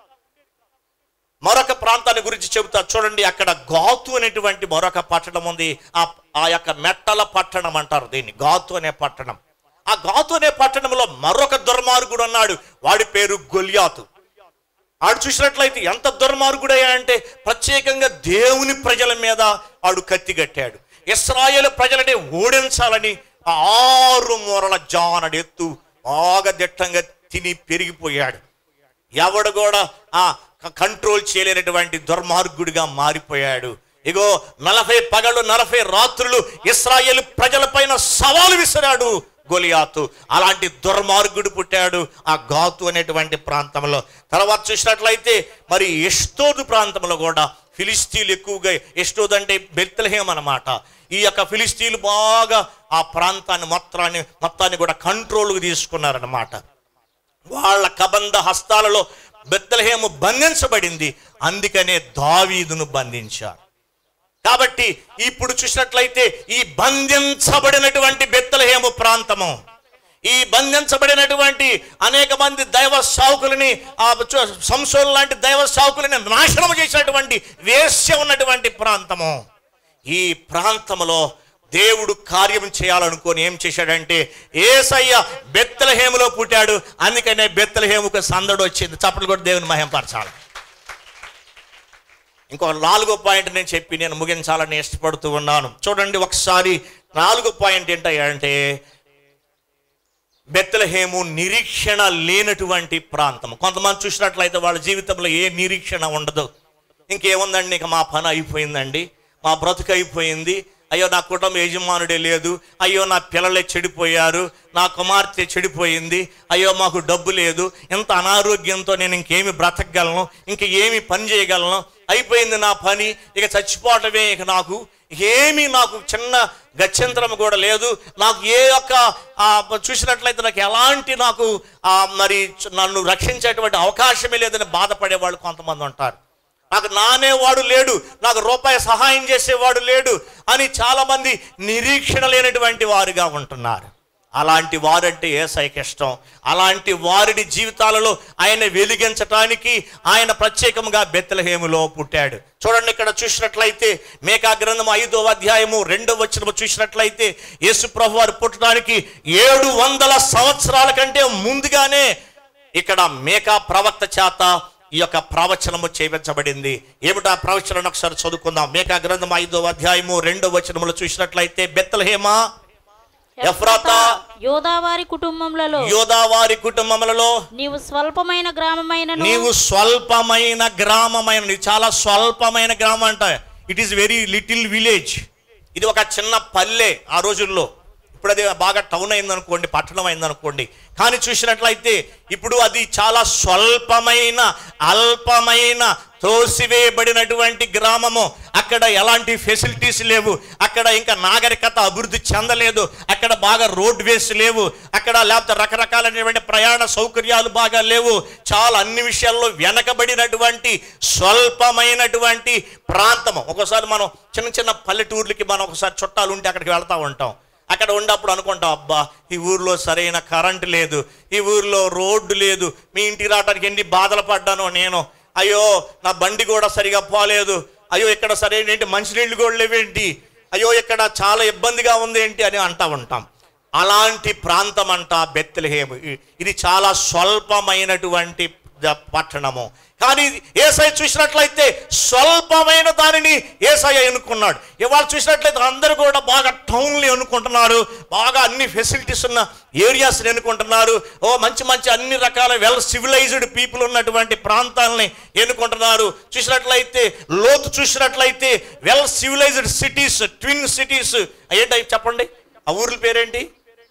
Speaker 1: మరొక ప్రాంతాన్ని గురించి చెబుతా చూడండి అక్కడ గాతు అనేటువంటి మరొక పట్టణం ఉంది ఆ ఆ యొక్క మెట్టల పట్టణం అంటారు దీన్ని గాతు అనే పట్టణం ఆ గాతు అనే పట్టణంలో మరొక దుర్మార్గుడు ఉన్నాడు వాడి పేరు గొలియాతు ఆడు చూసినట్లయితే ఎంత దుర్మార్గుడయ్యా అంటే ప్రత్యేకంగా దేవుని ప్రజల మీద ఆడు కత్తి కట్టాడు ఇస్రాయేల్ ప్రజలని ఓడించాలని ఆ ఆరు మూరల జానడెత్తు బాగా దిట్టంగా తిని పెరిగిపోయాడు ఎవడు కూడా ఆ క- కంట్రోల్ చేయలేనటువంటి దుర్మార్గుడిగా మారిపోయాడు ఇగో నలభై పగలు నలభై రాత్రులు ఇస్రాయేల్ ప్రజలపైన సవాలు విసిరాడు గొలియాతు అలాంటి దుర్మార్గుడు పుట్టాడు ఆ గాతు అనేటువంటి ప్రాంతంలో తర్వాత చూసినట్లయితే మరి ఎస్తోదు ప్రాంతంలో కూడా ఫిలిస్తీన్లు ఎక్కువగా ఎస్టోదంటే బెత్తలహేం అన్నమాట ఈ యొక్క ఫిలిస్తీన్లు బాగా ఆ ప్రాంతాన్ని మొత్తాన్ని మొత్తాన్ని కూడా కంట్రోల్కి తీసుకున్నారన్నమాట వాళ్ళ కబంధ హస్తాలలో బెత్తలహేము బంధించబడింది అందుకనే దావీదును బంధించారు కాబట్టి ఇప్పుడు చూసినట్లయితే ఈ బంధించబడినటువంటి బెత్తలహేము ప్రాంతము ఈ బంధించబడినటువంటి అనేక మంది దైవ సావుకులని ఆ చు- సంసోలు లాంటి దైవ సావుకులని నాశనం చేసినటువంటి వేశ్య ఉన్నటువంటి ప్రాంతము ఈ ప్రాంతములో దేవుడు కార్యం చేయాలనుకొని ఏం చేశాడంటే ఏసయ్య బెత్తలహేములో పుట్టాడు అందుకనే బెత్తలహేముకు సందడి వచ్చింది చప్పట్లు కూడా దేవుని మహింపరచాలి ఇంకో నాలుగో పాయింట్ నేను చెప్పి నేను ముగించాలని ఇష్టపడుతూ ఉన్నాను చూడండి ఒకసారి నాలుగో పాయింట్ ఏంటంటే బెత్తలహేము నిరీక్షణ లేనటువంటి ప్రాంతం కొంతమంది చూసినట్లయితే వాళ్ళ జీవితంలో ఏ నిరీక్షణ ఉండదు ఇంకేముందండి ఇక మా పని అయిపోయిందండి మా బ్రతుకు అయిపోయింది అయ్యో నా కుటుంబ యజమానుడే లేదు అయ్యో నా పిల్లలే చెడిపోయారు నా కుమార్తె చెడిపోయింది అయ్యో మాకు డబ్బు లేదు ఇంత అనారోగ్యంతో నేను ఇంకేమి బ్రతకగలను ఇంక ఏమి పని చేయగలను అయిపోయింది నా పని ఇక చచ్చిపోవటమే ఇక నాకు ఏమీ నాకు చిన్న గత్యంతరం కూడా లేదు నాకు ఏ యొక్క ఆ, చూసినట్లయితే నాకు ఎలాంటి నాకు ఆ, మరి నన్ను రక్షించేటువంటి అవకాశమే లేదని బాధపడే వాళ్ళు కొంతమంది ఉంటారు నాకు నానేవాడు లేడు నాకు రూపాయి సహాయం చేసేవాడు లేడు అని చాలామంది నిరీక్షణ లేనటువంటి వారుగా ఉంటున్నారు అలాంటి వారంటే ఏసైకి ఇష్టం అలాంటి వారిని జీవితాలలో ఆయన వెలిగించటానికి ఆయన ప్రత్యేకంగా బెత్తలహేములో పుట్టాడు చూడండి ఇక్కడ చూసినట్లయితే మేకా గ్రంథం ఐదో అధ్యాయము రెండో వచనము చూసినట్లయితే యేసు ప్రభు వారు పుట్టడానికి ఏడు వందల సంవత్సరాల కంటే ముందుగానే ఇక్కడ మేకా ప్రవక్త చేత ఈ యొక్క ప్రవచనము చేయించబడింది ఏమిటా ప్రవచనం ఒకసారి చదువుకుందాం మేకా గ్రంథం ఐదో అధ్యాయము రెండో వచనములు చూసినట్లయితే బెత్తలహేమా ఎఫ్రాతా
Speaker 2: యోదావారి కుటుంబములలో
Speaker 1: యోధా వారి కుటుంబములలో
Speaker 2: నీవు స్వల్పమైన గ్రామమైనను
Speaker 1: నీవు స్వల్పమైన గ్రామమైన నీవు చాలా స్వల్పమైన గ్రామం అంట it is very little village ఇది ఒక చిన్న పల్లె ఆ రోజుల్లో ఇప్పుడు అది బాగా టౌన్ అయిందనుకోండి పట్టణం అయిందనుకోండి కానీ చూసినట్లయితే ఇప్పుడు అది చాలా స్వల్పమైన అల్పమైన త్రోసివేయబడినటువంటి గ్రామము అక్కడ ఎలాంటి ఫెసిలిటీస్ లేవు అక్కడ ఇంకా నాగరికత అభివృద్ధి చెందలేదు అక్కడ బాగా రోడ్ వేస్ లేవు అక్కడ లేకపోతే రకరకాలైనటువంటి ప్రయాణ సౌకర్యాలు బాగా లేవు చాలా అన్ని విషయాల్లో వెనకబడినటువంటి స్వల్పమైనటువంటి ప్రాంతము ఒకసారి మనం చిన్న చిన్న పల్లెటూర్లకి మనం ఒకసారి చుట్టాలు ఉంటే అక్కడికి వెళ్తా ఉంటాం అక్కడ ఉన్నప్పుడు అనుకుంటాం అబ్బా ఈ ఊర్లో సరైన కరెంట్ లేదు ఈ ఊర్లో రోడ్డు లేదు మీ ఇంటికి రావడానికి ఎన్ని బాధలు పడ్డానో నేను అయ్యో నా బండి కూడా సరిగా పోలేదు అయ్యో ఇక్కడ సరైన ఏంటి మంచినీళ్ళు కూడా లేవేంటి అయ్యో ఇక్కడ చాలా ఇబ్బందిగా ఉంది ఏంటి అని అంటా ఉంటాం అలాంటి ప్రాంతం అంట బెత్తలహేము ఇ- ఇది చాలా స్వల్పమైనటువంటి ద- పట్టణము కానీ ఏసై చూసినట్లయితే స్వల్పమైన దానిని ఏసై ఎన్నుకున్నాడు ఇవాళ చూసినట్లయితే అందరూ కూడా బాగా టౌన్లు ఎన్నుకుంటున్నారు బాగా అన్ని ఫెసిలిటీస్ ఉన్న ఏరియాస్ ఎన్నుకుంటున్నారు ఓ మంచి మంచి అన్ని రకాల వెల్ సివిలైజ్డ్ పీపుల్ ఉన్నటువంటి ప్రాంతాలని ఎన్నుకుంటున్నారు చూసినట్లయితే లోతు చూసినట్లయితే well civilised cities twin cities ఏంటి అవి చెప్పండి ఆ ఊర్ల పేరేంటి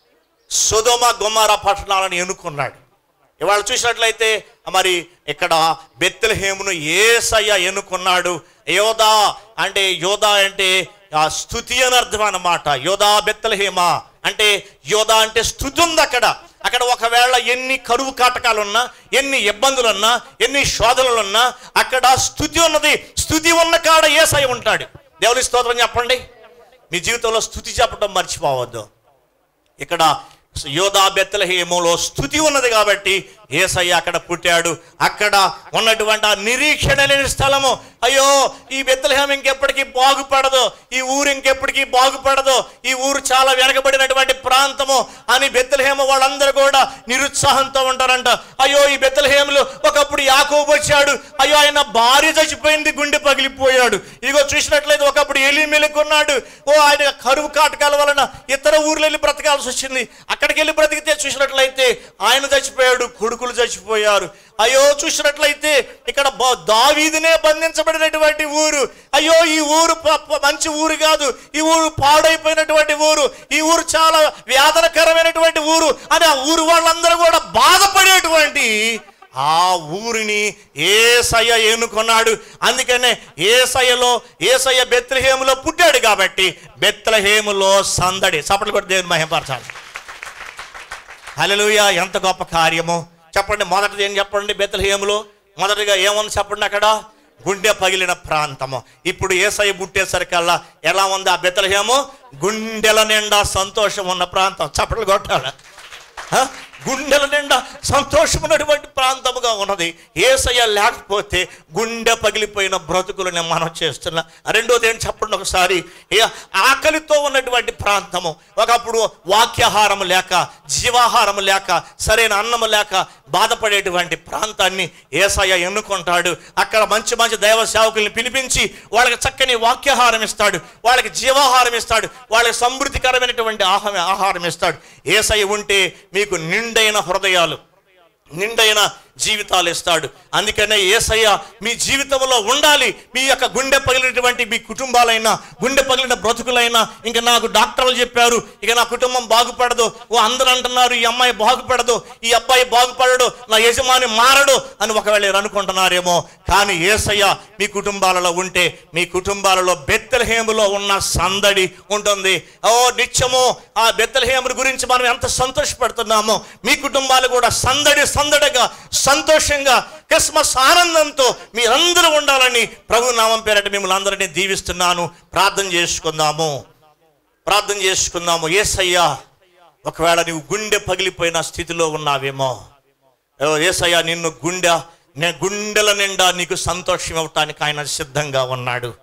Speaker 1: సొదోమ గొమారా పట్టణాలను ఎన్నుకున్నాడు ఇవాళ చూసినట్లయితే మరి ఇక్కడ బెత్తలహేమును ఏసయ్య ఎన్నుకున్నాడు యోధా అంటే యోధా అంటే ఆ స్థుతి అని అర్థం అన్నమాట యోధా బెత్తలహేమ అంటే యోధా అంటే స్థుతి ఉంది అక్కడ అక్కడ ఒకవేళ ఎన్ని కరువు కాటకాలున్నా ఎన్ని ఇబ్బందులున్నా ఎన్ని శోధనలున్నా అక్కడ స్థుతి ఉన్నది స్థుతి ఉన్న కాడ ఏసయ్య ఉంటాడు దేవుని స్తోత్రం చెప్పండి మీ జీవితంలో స్థుతి చెప్పడం మర్చిపోవద్దు ఇక్కడ యోధా బెత్తలహేమోలో స్థుతి ఉన్నది కాబట్టి ఏసయ్య అక్కడ పుట్టాడు అక్కడ ఉన్నటువంటి ఆ నిరీక్షణ లేని స్థలము అయ్యో ఈ బెత్తలహేమ ఇంకెప్పటికీ బాగుపడదు ఈ ఊరు ఇంకెప్పటికీ బాగుపడదు ఈ ఊరు చాలా వెనకబడినటువంటి ప్రాంతము అని బెత్తలహేమ వాళ్ళందరూ కూడా నిరుత్సాహంతో ఉంటారంట అయ్యో ఈ బెత్తలహేములు ఒకప్పుడు యాకోబు వచ్చాడు అయ్యో ఆయన భార్య చచ్చిపోయింది గుండె పగిలిపోయాడు ఇదిగో చూసినట్లయితే ఒకప్పుడు ఎలి మెలుకున్నాడు ఓ ఆయన కరువు కాటకాల వలన ఇతర ఊర్లు వెళ్ళి బ్రతకాల్సి వచ్చింది అక్కడికి వెళ్ళి బ్రతికితే చూసినట్లయితే ఆయన చచ్చిపోయాడు కొడుకులు చచ్చిపోయారు అయ్యో చూసినట్లయితే ఇక్కడ బ- దావీదునే బంధించబడినటువంటి ఊరు అయ్యో ఈ ఊరు ప- ప- మంచి ఊరు కాదు ఈ ఊరు పాడైపోయినటువంటి ఊరు ఈ ఊరు చాలా వ్యాధనకరమైనటువంటి ఊరు అని ఆ ఊరు వాళ్ళందరూ కూడా బాధపడేటువంటి ఆ ఊరిని ఏసయ్య ఎన్నుకున్నాడు అందుకనే ఏసయ్యలో ఏసయ్య బెత్లహేములో పుట్టాడు కాబట్టి బెత్లహేములో సందడి చప్పట్లు కొట్టి దేవుని మహింపరచాలి హల్లెలూయా ఎంత గొప్ప కార్యము చెప్పండి మొదటిది ఏం చెప్పండి బెత్లహేములో మొదటిగా ఏముంది చెప్పండి అక్కడ గుండె పగిలిన ప్రాంతము ఇప్పుడు ఏసై పుట్టేసరికల్లా ఎలా ఉంది ఆ బెత్లహేము గుండెల నిండా సంతోషం ఉన్న ప్రాంతం చప్పట్లు కొట్టాల ఆ? గుండెల నిండా సంతోషం ఉన్నటువంటి ప్రాంతముగా ఉన్నది ఏసయ్య లేకపోతే గుండె పగిలిపోయిన బ్రతుకులని మనం చేస్తున్నా రెండోది ఏంటి చెప్పండి ఒకసారి ఏ ఆకలితో ఉన్నటువంటి ప్రాంతము ఒకప్పుడు వాక్యాహారం లేక జీవాహారం లేక సరైన అన్నము లేక బాధపడేటువంటి ప్రాంతాన్ని ఏసయ్య ఎన్నుకుంటాడు అక్కడ మంచి మంచి దైవ సేవకుల్ని పిలిపించి వాళ్ళకి చక్కని వాక్యాహారం ఇస్తాడు వాళ్ళకి జీవాహారం ఇస్తాడు వాళ్ళకి సమృద్ధికరమైనటువంటి ఆహార ఆహారం ఇస్తాడు ఏసయ్య ఉంటే మీకు నిండైన హృదయాలు నిండైన జీవితాలు ఇస్తాడు అందుకనే ఏసయ్య మీ జీవితంలో ఉండాలి మీ యొక్క గుండె పగిలినటువంటి మీ కుటుంబాలైనా గుండె పగిలిన బ్రతుకులైనా ఇంకా నాకు డాక్టర్లు చెప్పారు ఇక నా కుటుంబం బాగుపడదు ఓ అందరూ అంటున్నారు ఈ అమ్మాయి బాగుపడదు ఈ అబ్బాయి బాగుపడడు నా యజమాని మారడు అని ఒకవేళ మీరు అనుకుంటున్నారేమో కానీ ఏసయ్య మీ కుటుంబాలలో ఉంటే మీ కుటుంబాలలో బెత్తలహేములో ఉన్న సందడి ఉంటుంది ఓ నిత్యము ఆ బెత్తలహేముల గురించి మనం ఎంత సంతోషపడుతున్నామో మీ కుటుంబాలు కూడా సందడి సందడిగా సంతోషంగా క్రిస్మస్ ఆనందంతో మీరందరూ ఉండాలని ప్రభు నామం పేరట మిమ్మల్ని అందరినీ దీవిస్తున్నాను ప్రార్థన చేసుకుందాము ప్రార్థన చేసుకుందాము ఏసయ్యా ఒకవేళ నీవు గుండె పగిలిపోయిన స్థితిలో ఉన్నావేమో ఓ ఏసయ్యా నిన్ను గుండె నే గుండెల నిండా నీకు సంతోషం ఇవ్వటానికి ఆయన సిద్ధంగా ఉన్నాడు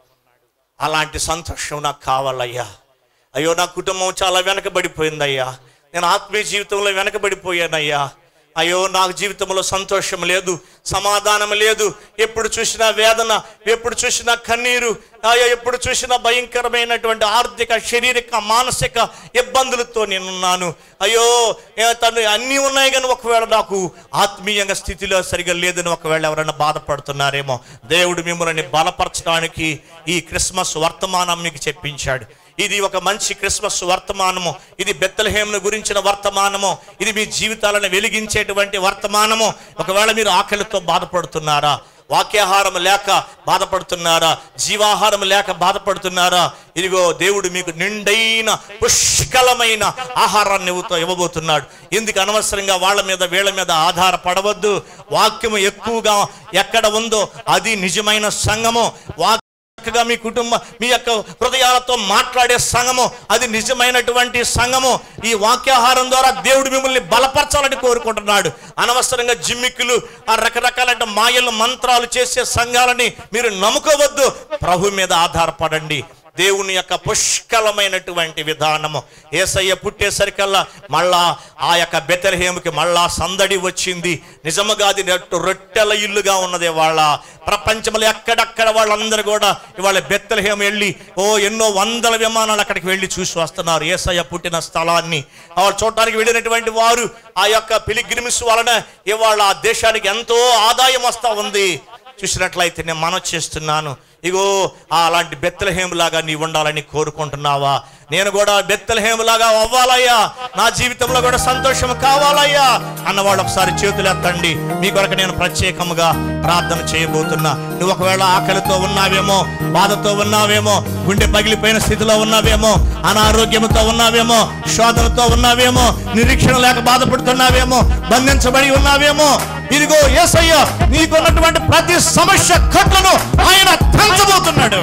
Speaker 1: అలాంటి సంతోషం నాకు కావాలయ్యా అయ్యో నా కుటుంబం చాలా వెనకబడిపోయిందయ్యా నేను ఆత్మీయ జీవితంలో వెనకబడిపోయానయ్యా అయ్యో నాకు జీవితంలో సంతోషం లేదు సమాధానం లేదు ఎప్పుడు చూసినా వేదన ఎప్పుడు చూసినా కన్నీరు అయ్యో ఎప్పుడు చూసినా భయంకరమైనటువంటి ఆర్థిక శారీరక మానసిక ఇబ్బందులతో నేనున్నాను అయ్యో ఏ తను అన్నీ ఉన్నాయి కానీ ఒకవేళ నాకు ఆత్మీయంగా స్థితిలో సరిగా లేదని ఒకవేళ ఎవరైనా బాధపడుతున్నారేమో దేవుడు మిమ్మల్ని బలపరచడానికి ఈ క్రిస్మస్ వర్తమానం మీకు చెప్పించాడు ఇది ఒక మంచి క్రిస్మస్ వర్తమానము ఇది బెత్తలహేమును గురించిన వర్తమానము ఇది మీ జీవితాలను వెలిగించేటువంటి వర్తమానము ఒకవేళ మీరు ఆకలితో బాధపడుతున్నారా వాక్యాహారం లేక బాధపడుతున్నారా జీవాహారం లేక బాధపడుతున్నారా ఇదిగో దేవుడు మీకు నిండైన పుష్కలమైన ఆహారాన్ని ఇవ్వతో- ఇవ్వబోతున్నాడు ఎందుకు అనవసరంగా వాళ్ళ మీద వీళ్ళ మీద ఆధారపడవద్దు వాక్యము ఎక్కువగా ఎక్కడ ఉందో అది నిజమైన సంఘము వాక్ చక్కగా మీ కుటుంబ మీ యొక్క హృదయాలతో మాట్లాడే సంఘము అది నిజమైనటువంటి సంఘము ఈ వాక్యాహారం ద్వారా దేవుడు మిమ్మల్ని బలపరచాలని కోరుకుంటున్నాడు అనవసరంగా జిమ్మిక్కులు ఆ రకరకాల మాయలు మంత్రాలు చేసే సంఘాలని మీరు నమ్ముకోవద్దు ప్రభు మీద ఆధారపడండి దేవుని యొక్క పుష్కలమైనటువంటి విధానము ఏసయ్య పుట్టేసరికల్లా మళ్ళా ఆ యొక్క బెతలహేముకి మళ్ళా సందడి వచ్చింది నిజముగా అది నెట్టు రొట్టెల ఇల్లుగా ఉన్నది వాళ్ళ ప్రపంచంలో ఎక్కడక్కడ వాళ్ళందరూ కూడా ఇవాళ బెత్తలహేమ వెళ్ళి ఓ ఎన్నో వందల విమానాలు అక్కడికి వెళ్ళి చూసి వస్తున్నారు ఏసయ్య పుట్టిన స్థలాన్ని వాళ్ళు చూడటానికి వెళ్ళినటువంటి వారు ఆ యొక్క పిలిగ్రిమిస్ వలన ఇవాళ ఆ దేశానికి ఎంతో ఆదాయం వస్తా ఉంది చూసినట్లయితే నేను మనం చేస్తున్నాను ఇగో ఆ అలాంటి బెత్తలహేములాగా నీ ఉండాలని కోరుకుంటున్నావా నేను కూడా బెత్తలహేములాగా అవ్వాలయ్యా నా జీవితంలో కూడా సంతోషం కావాలయ్యా అన్నవాళ్ళు ఒకసారి చేతులు ఎత్తండి మీ కొరకు నేను ప్రత్యేకముగా ప్రార్థన చేయబోతున్నా నువ్వు ఒకవేళ ఆకలితో ఉన్నావేమో బాధతో ఉన్నావేమో గుండె పగిలిపోయిన స్థితిలో ఉన్నావేమో అనారోగ్యంతో ఉన్నావేమో శోధనతో ఉన్నావేమో నిరీక్షణ లేక బాధపడుతున్నావేమో బంధించబడి ఉన్నావేమో ఇదిగో ఏసయ్య నీకున్నటువంటి ప్రతి సమస్య కట్లను ఆయన తంచబోతున్నాడు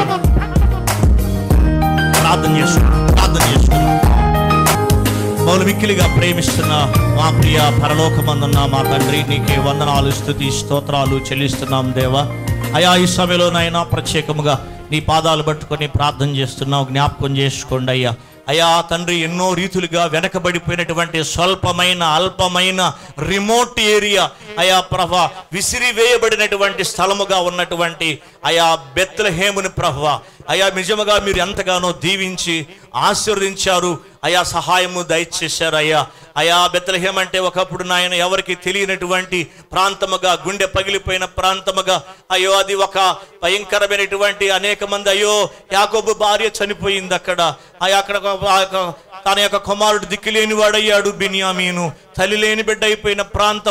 Speaker 1: ప్రార్థన చేసుకున్నాం ప్రార్థన చేసుకున్నాం మౌలు మిక్కిలిగా ప్రేమిస్తున్న మా ప్రియ పరలోకమందున్న మా తండ్రి నీకే వందనాలు స్థుతి స్తోత్రాలు చెల్లిస్తున్నాం దేవా అయా ఈ సమయంలోనైనా ప్రత్యేకముగా నీ పాదాలు పట్టుకొని ప్రార్థన చేస్తున్నాం జ్ఞాపకం చేసుకోండి అయ్యా అయా తండ్రి ఎన్నో రీతులుగా వెనకబడిపోయినటువంటి స్వల్పమైన అల్పమైన రిమోట్ ఏరియా అయా ప్రభ విసిరివేయబడినటువంటి స్థలముగా ఉన్నటువంటి అయా బెత్లహేముని ప్రభ అయా నిజముగా మీరు ఎంతగానో దీవించి ఆశీర్వదించారు అయా సహాయము దయచేశారు అయ్యా అయా బెత్తలహేం అంటే ఒకప్పుడు నాయన ఎవరికి తెలియనటువంటి ప్రాంతముగా గుండె పగిలిపోయిన ప్రాంతముగా అయ్యో అది ఒక భయంకరమైనటువంటి అనేక మంది అయ్యో యాకోబు భార్య చనిపోయింది అక్కడ అయ్యా అక్కడ ఒక- ఆ యొక్క తన యొక్క కుమారుడు దిక్కులేని వాడయ్యాడు బిన్యామీను తల్లి లేని బిడ్డ అయిపోయిన ప్రాంతము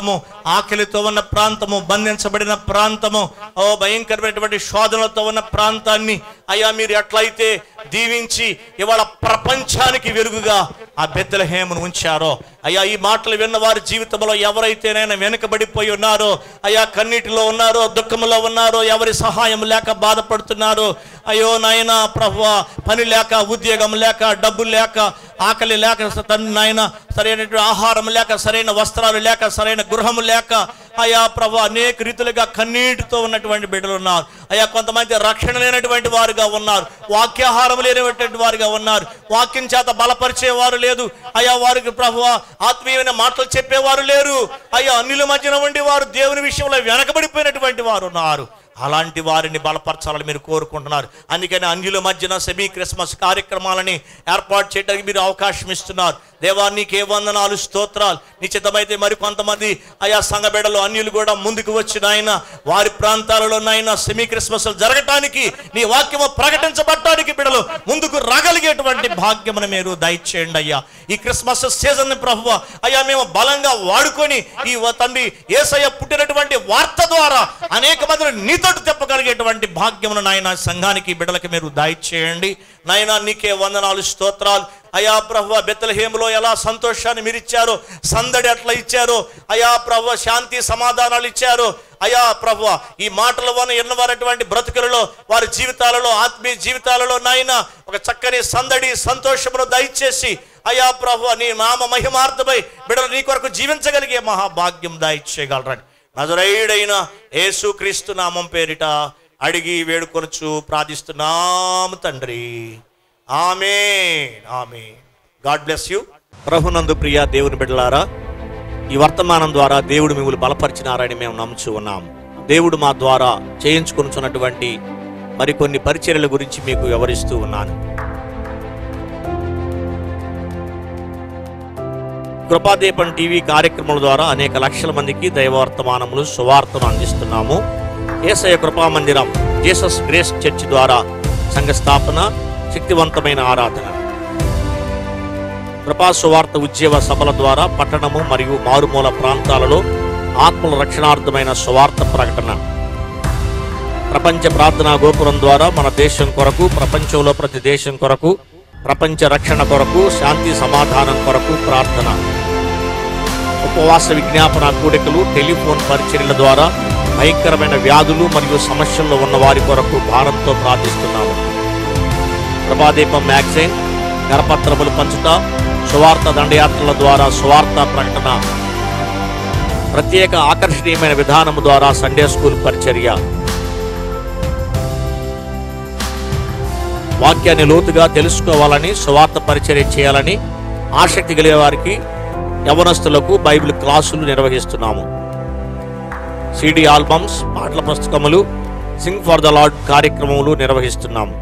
Speaker 1: ఆకలితో ఉన్న ప్రాంతము బంధించబడిన ప్రాంతము ఓ భయంకరమైనటువంటి శోధనలతో ఉన్న ప్రాంతాన్ని అయ్యా మీరు ఎట్లయితే దీవించి ఇవాళ ప్రపంచానికి వెలుగుగా ఆ బెత్తలహేమను ఉంచారో అయ్యా ఈ మాటలు విన్న వారి జీవితంలో ఎవరైతేనైనా వెనుకబడిపోయి ఉన్నారో అయ్యా కన్నీటిలో ఉన్నారో దుఃఖములో ఉన్నారో ఎవరి సహాయం లేక బాధపడుతున్నారో అయ్యో నాయన ప్రభు పని లేక ఉద్యోగం లేక డబ్బు లేక ఆకలి లేక తన నాయన సరైనటువంటి ఆహారం లేక సరైన వస్త్రాలు లేక సరైన గృహము లేక అయా ప్రభు అనేక రీతులుగా కన్నీటితో ఉన్నటువంటి బిడ్డలు ఉన్నారు అయా కొంతమంది రక్షణ లేనటువంటి వారుగా ఉన్నారు వాక్యాహారం లేనటువంటి వారుగా ఉన్నారు వాక్యం చేత బలపరిచేవారు లేదు అయా వారికి ప్రభు ఆత్మీయమైన మాటలు చెప్పేవారు లేరు అయ్యా అన్నిల మధ్యన ఉండి వారు దేవుని విషయంలో వెనకబడిపోయినటువంటి వారు ఉన్నారు అలాంటి వారిని బలపరచాలని మీరు కోరుకుంటున్నారు అందుకని అన్యుల మధ్యన సెమీ క్రిస్మస్ కార్యక్రమాలని ఏర్పాటు చేయడానికి మీరు అవకాశం ఇస్తున్నారు దేవా నీకే వందనాలు స్తోత్రాలు నిశ్చితమైతే మరి కొంతమంది ఆయా సంఘబిడలు అన్యులు కూడా ముందుకు వచ్చిన ఆయన వారి ప్రాంతాలలో నాయన సెమీ క్రిస్మస్ జరగటానికి నీ వాక్యము ప్రకటించబడటానికి బిడలు ముందుకు రాగలిగేటువంటి భాగ్యమును మీరు దయచేయండి అయ్యా ఈ క్రిస్మస్ సీజన్ ప్రభు అయ్యా మేము బలంగా వాడుకొని ఈ వ- తండ్రి ఏసయ్య పుట్టినటువంటి వార్త ద్వారా అనేక మందిని నీతోటి తెప్పగలిగేటువంటి భాగ్యమును నాయన సంఘానికి బిడ్డలకి మీరు దయచేయండి నాయన నీకే వందనాలు స్తోత్రాలు అయా ప్రభు బెత్తలహేములో ఎలా సంతోషాన్ని మీరు ఇచ్చారో సందడి అట్లా ఇచ్చారో అయా ప్రభు శాంతి సమాధానాలు ఇచ్చారో అయా ప్రభు ఈ మాటల వన ఎన్నవారటువంటి బ్రతుకులలో వారి జీవితాలలో ఆత్మీయ జీవితాలలో నాయన ఒక చక్కని సందడి సంతోషమును దయచేసి అయా ప్రభు నీ నామ మహిమార్థమై బిడ్డలు నీ కొరకు జీవించగలిగే మహాభాగ్యం దయచేయగలరని నజరైడైన యేసుక్రీస్తు నామం పేరిట అడిగి వేడుకొనుచు ప్రార్థిస్తున్నాము తండ్రి ఆమె ఆమె గాడ్ బ్లెస్ యూ ప్రభునందు ప్రియ దేవుని బిడ్డలారా ఈ వర్తమానం ద్వారా దేవుడు మిమ్మల్ని బలపరిచినారని మేము నమ్ముచు ఉన్నాం దేవుడు మా ద్వారా చేయించుకొనుచున్నటువంటి మరికొన్ని పరిచర్యల గురించి మీకు వివరిస్తూ ఉన్నాను కృపాదీపం టీవీ కార్యక్రమాల ద్వారా అనేక లక్షల మందికి దైవవర్తమానములు సువార్తను అందిస్తున్నాము ఏసయ కృపా మందిరం జీసస్ గ్రేస్ చర్చ్ ద్వారా సంఘ స్థాపన శక్తివంతమైన ఆరాధన కృపా సువార్త ఉద్యోగ సభల ద్వారా పట్టణము మరియు మారుమూల ప్రాంతాలలో ఆత్మల రక్షణార్థమైన సువార్త ప్రకటన ప్రపంచ ప్రార్థనా గోపురం ద్వారా మన దేశం కొరకు ప్రపంచంలో ప్రతి దేశం కొరకు ప్రపంచ రక్షణ కొరకు శాంతి సమాధానం కొరకు ప్రార్థన ఉపవాస విజ్ఞాపన కూడికలు టెలిఫోన్ పరిచర్యల ద్వారా భయంకరమైన వ్యాధులు మరియు సమస్యల్లో ఉన్న వారి కొరకు భారంతో ప్రార్థిస్తున్నాము ప్రభాదీపం మ్యాగజైన్ కరపత్రములు పంచుట సువార్త దండయాత్రల ద్వారా సువార్త ప్రకటన ప్రత్యేక ఆకర్షణీయమైన విధానము ద్వారా సండే స్కూల్ పరిచర్య వాక్యాన్ని లోతుగా తెలుసుకోవాలని సువార్త పరిచర్య చేయాలని ఆసక్తి కలిగే వారికి యవనస్తులకు బైబిల్ క్లాసులు నిర్వహిస్తున్నాము సిడి ఆల్బమ్స్ పాటల పుస్తకములు సింగ్ ఫర్ ద లార్డ్ కార్యక్రమములు నిర్వహిస్తున్నాము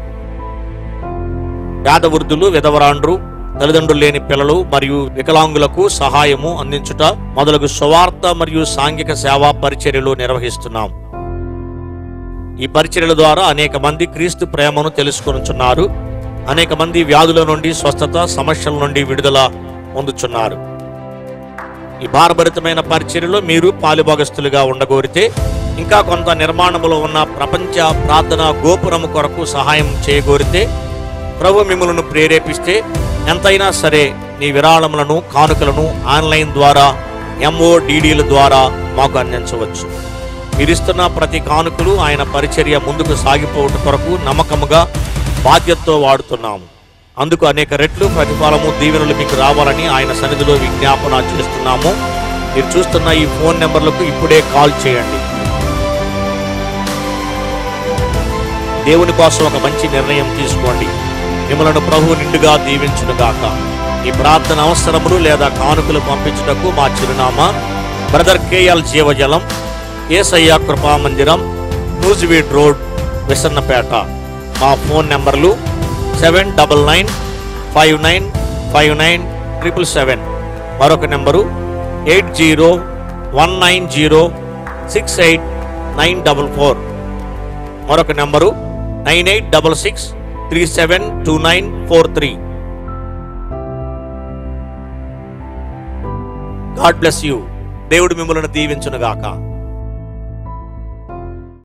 Speaker 1: పేద వృద్ధులు విధవరాండ్రు తల్లిదండ్రులు లేని పిల్లలు మరియు వికలాంగులకు సహాయము అందించుట మొదలగు సువార్త మరియు సాంఘిక సేవా పరిచర్యలు నిర్వహిస్తున్నాం ఈ పరిచర్యల ద్వారా అనేక మంది క్రీస్తు ప్రేమను తెలుసుకొనుచున్నారు అనేక మంది వ్యాధుల నుండి స్వస్థత సమస్యల నుండి విడుదల పొందుచున్నారు ఈ భారభరితమైన పరిచర్యలో మీరు పాలుభాగస్తులుగా ఉండగోరితే ఇంకా కొంత నిర్మాణములో ఉన్న ప్రపంచ ప్రార్థన గోపురము కొరకు సహాయం చేయగోరితే ప్రభు మిమ్మలను ప్రేరేపిస్తే ఎంతైనా సరే నీ విరాళములను కానుకలను ఆన్లైన్ ద్వారా ఎంఓడిడిల ద్వారా మాకు అందించవచ్చు మీరిస్తున్న ప్రతి కానుకలు ఆయన పరిచర్య ముందుకు సాగిపోవటం కొరకు నమ్మకముగా బాధ్యతతో వాడుతున్నాము అందుకు అనేక రెట్లు ప్రతిఫలము దీవెనలు మీకు రావాలని ఆయన సన్నిధిలో విజ్ఞాపన చేస్తున్నాము మీరు చూస్తున్న ఈ ఫోన్ నెంబర్లకు ఇప్పుడే కాల్ చేయండి దేవుని కోసం ఒక మంచి నిర్ణయం తీసుకోండి మిమ్మలను ప్రభు నిండుగా దీవించునుగాక ఈ ప్రార్థన అవసరములు లేదా కానుకలు పంపించుటకు మా చిరునామా బ్రదర్ కేఎల్ జీవజలం ఏసయ్య కృపా మందిరం న్యూజివీడ్ రోడ్ విసన్నపేట మా ఫోన్ నెంబర్లు seven double nine five nine five nine triple seven మరొక number eight zero one nine zero six eight nine double four మరొక number nine eight double six three seven two nine four three God bless you దేవుడు మిమ్మల్ని దీవించునుగాక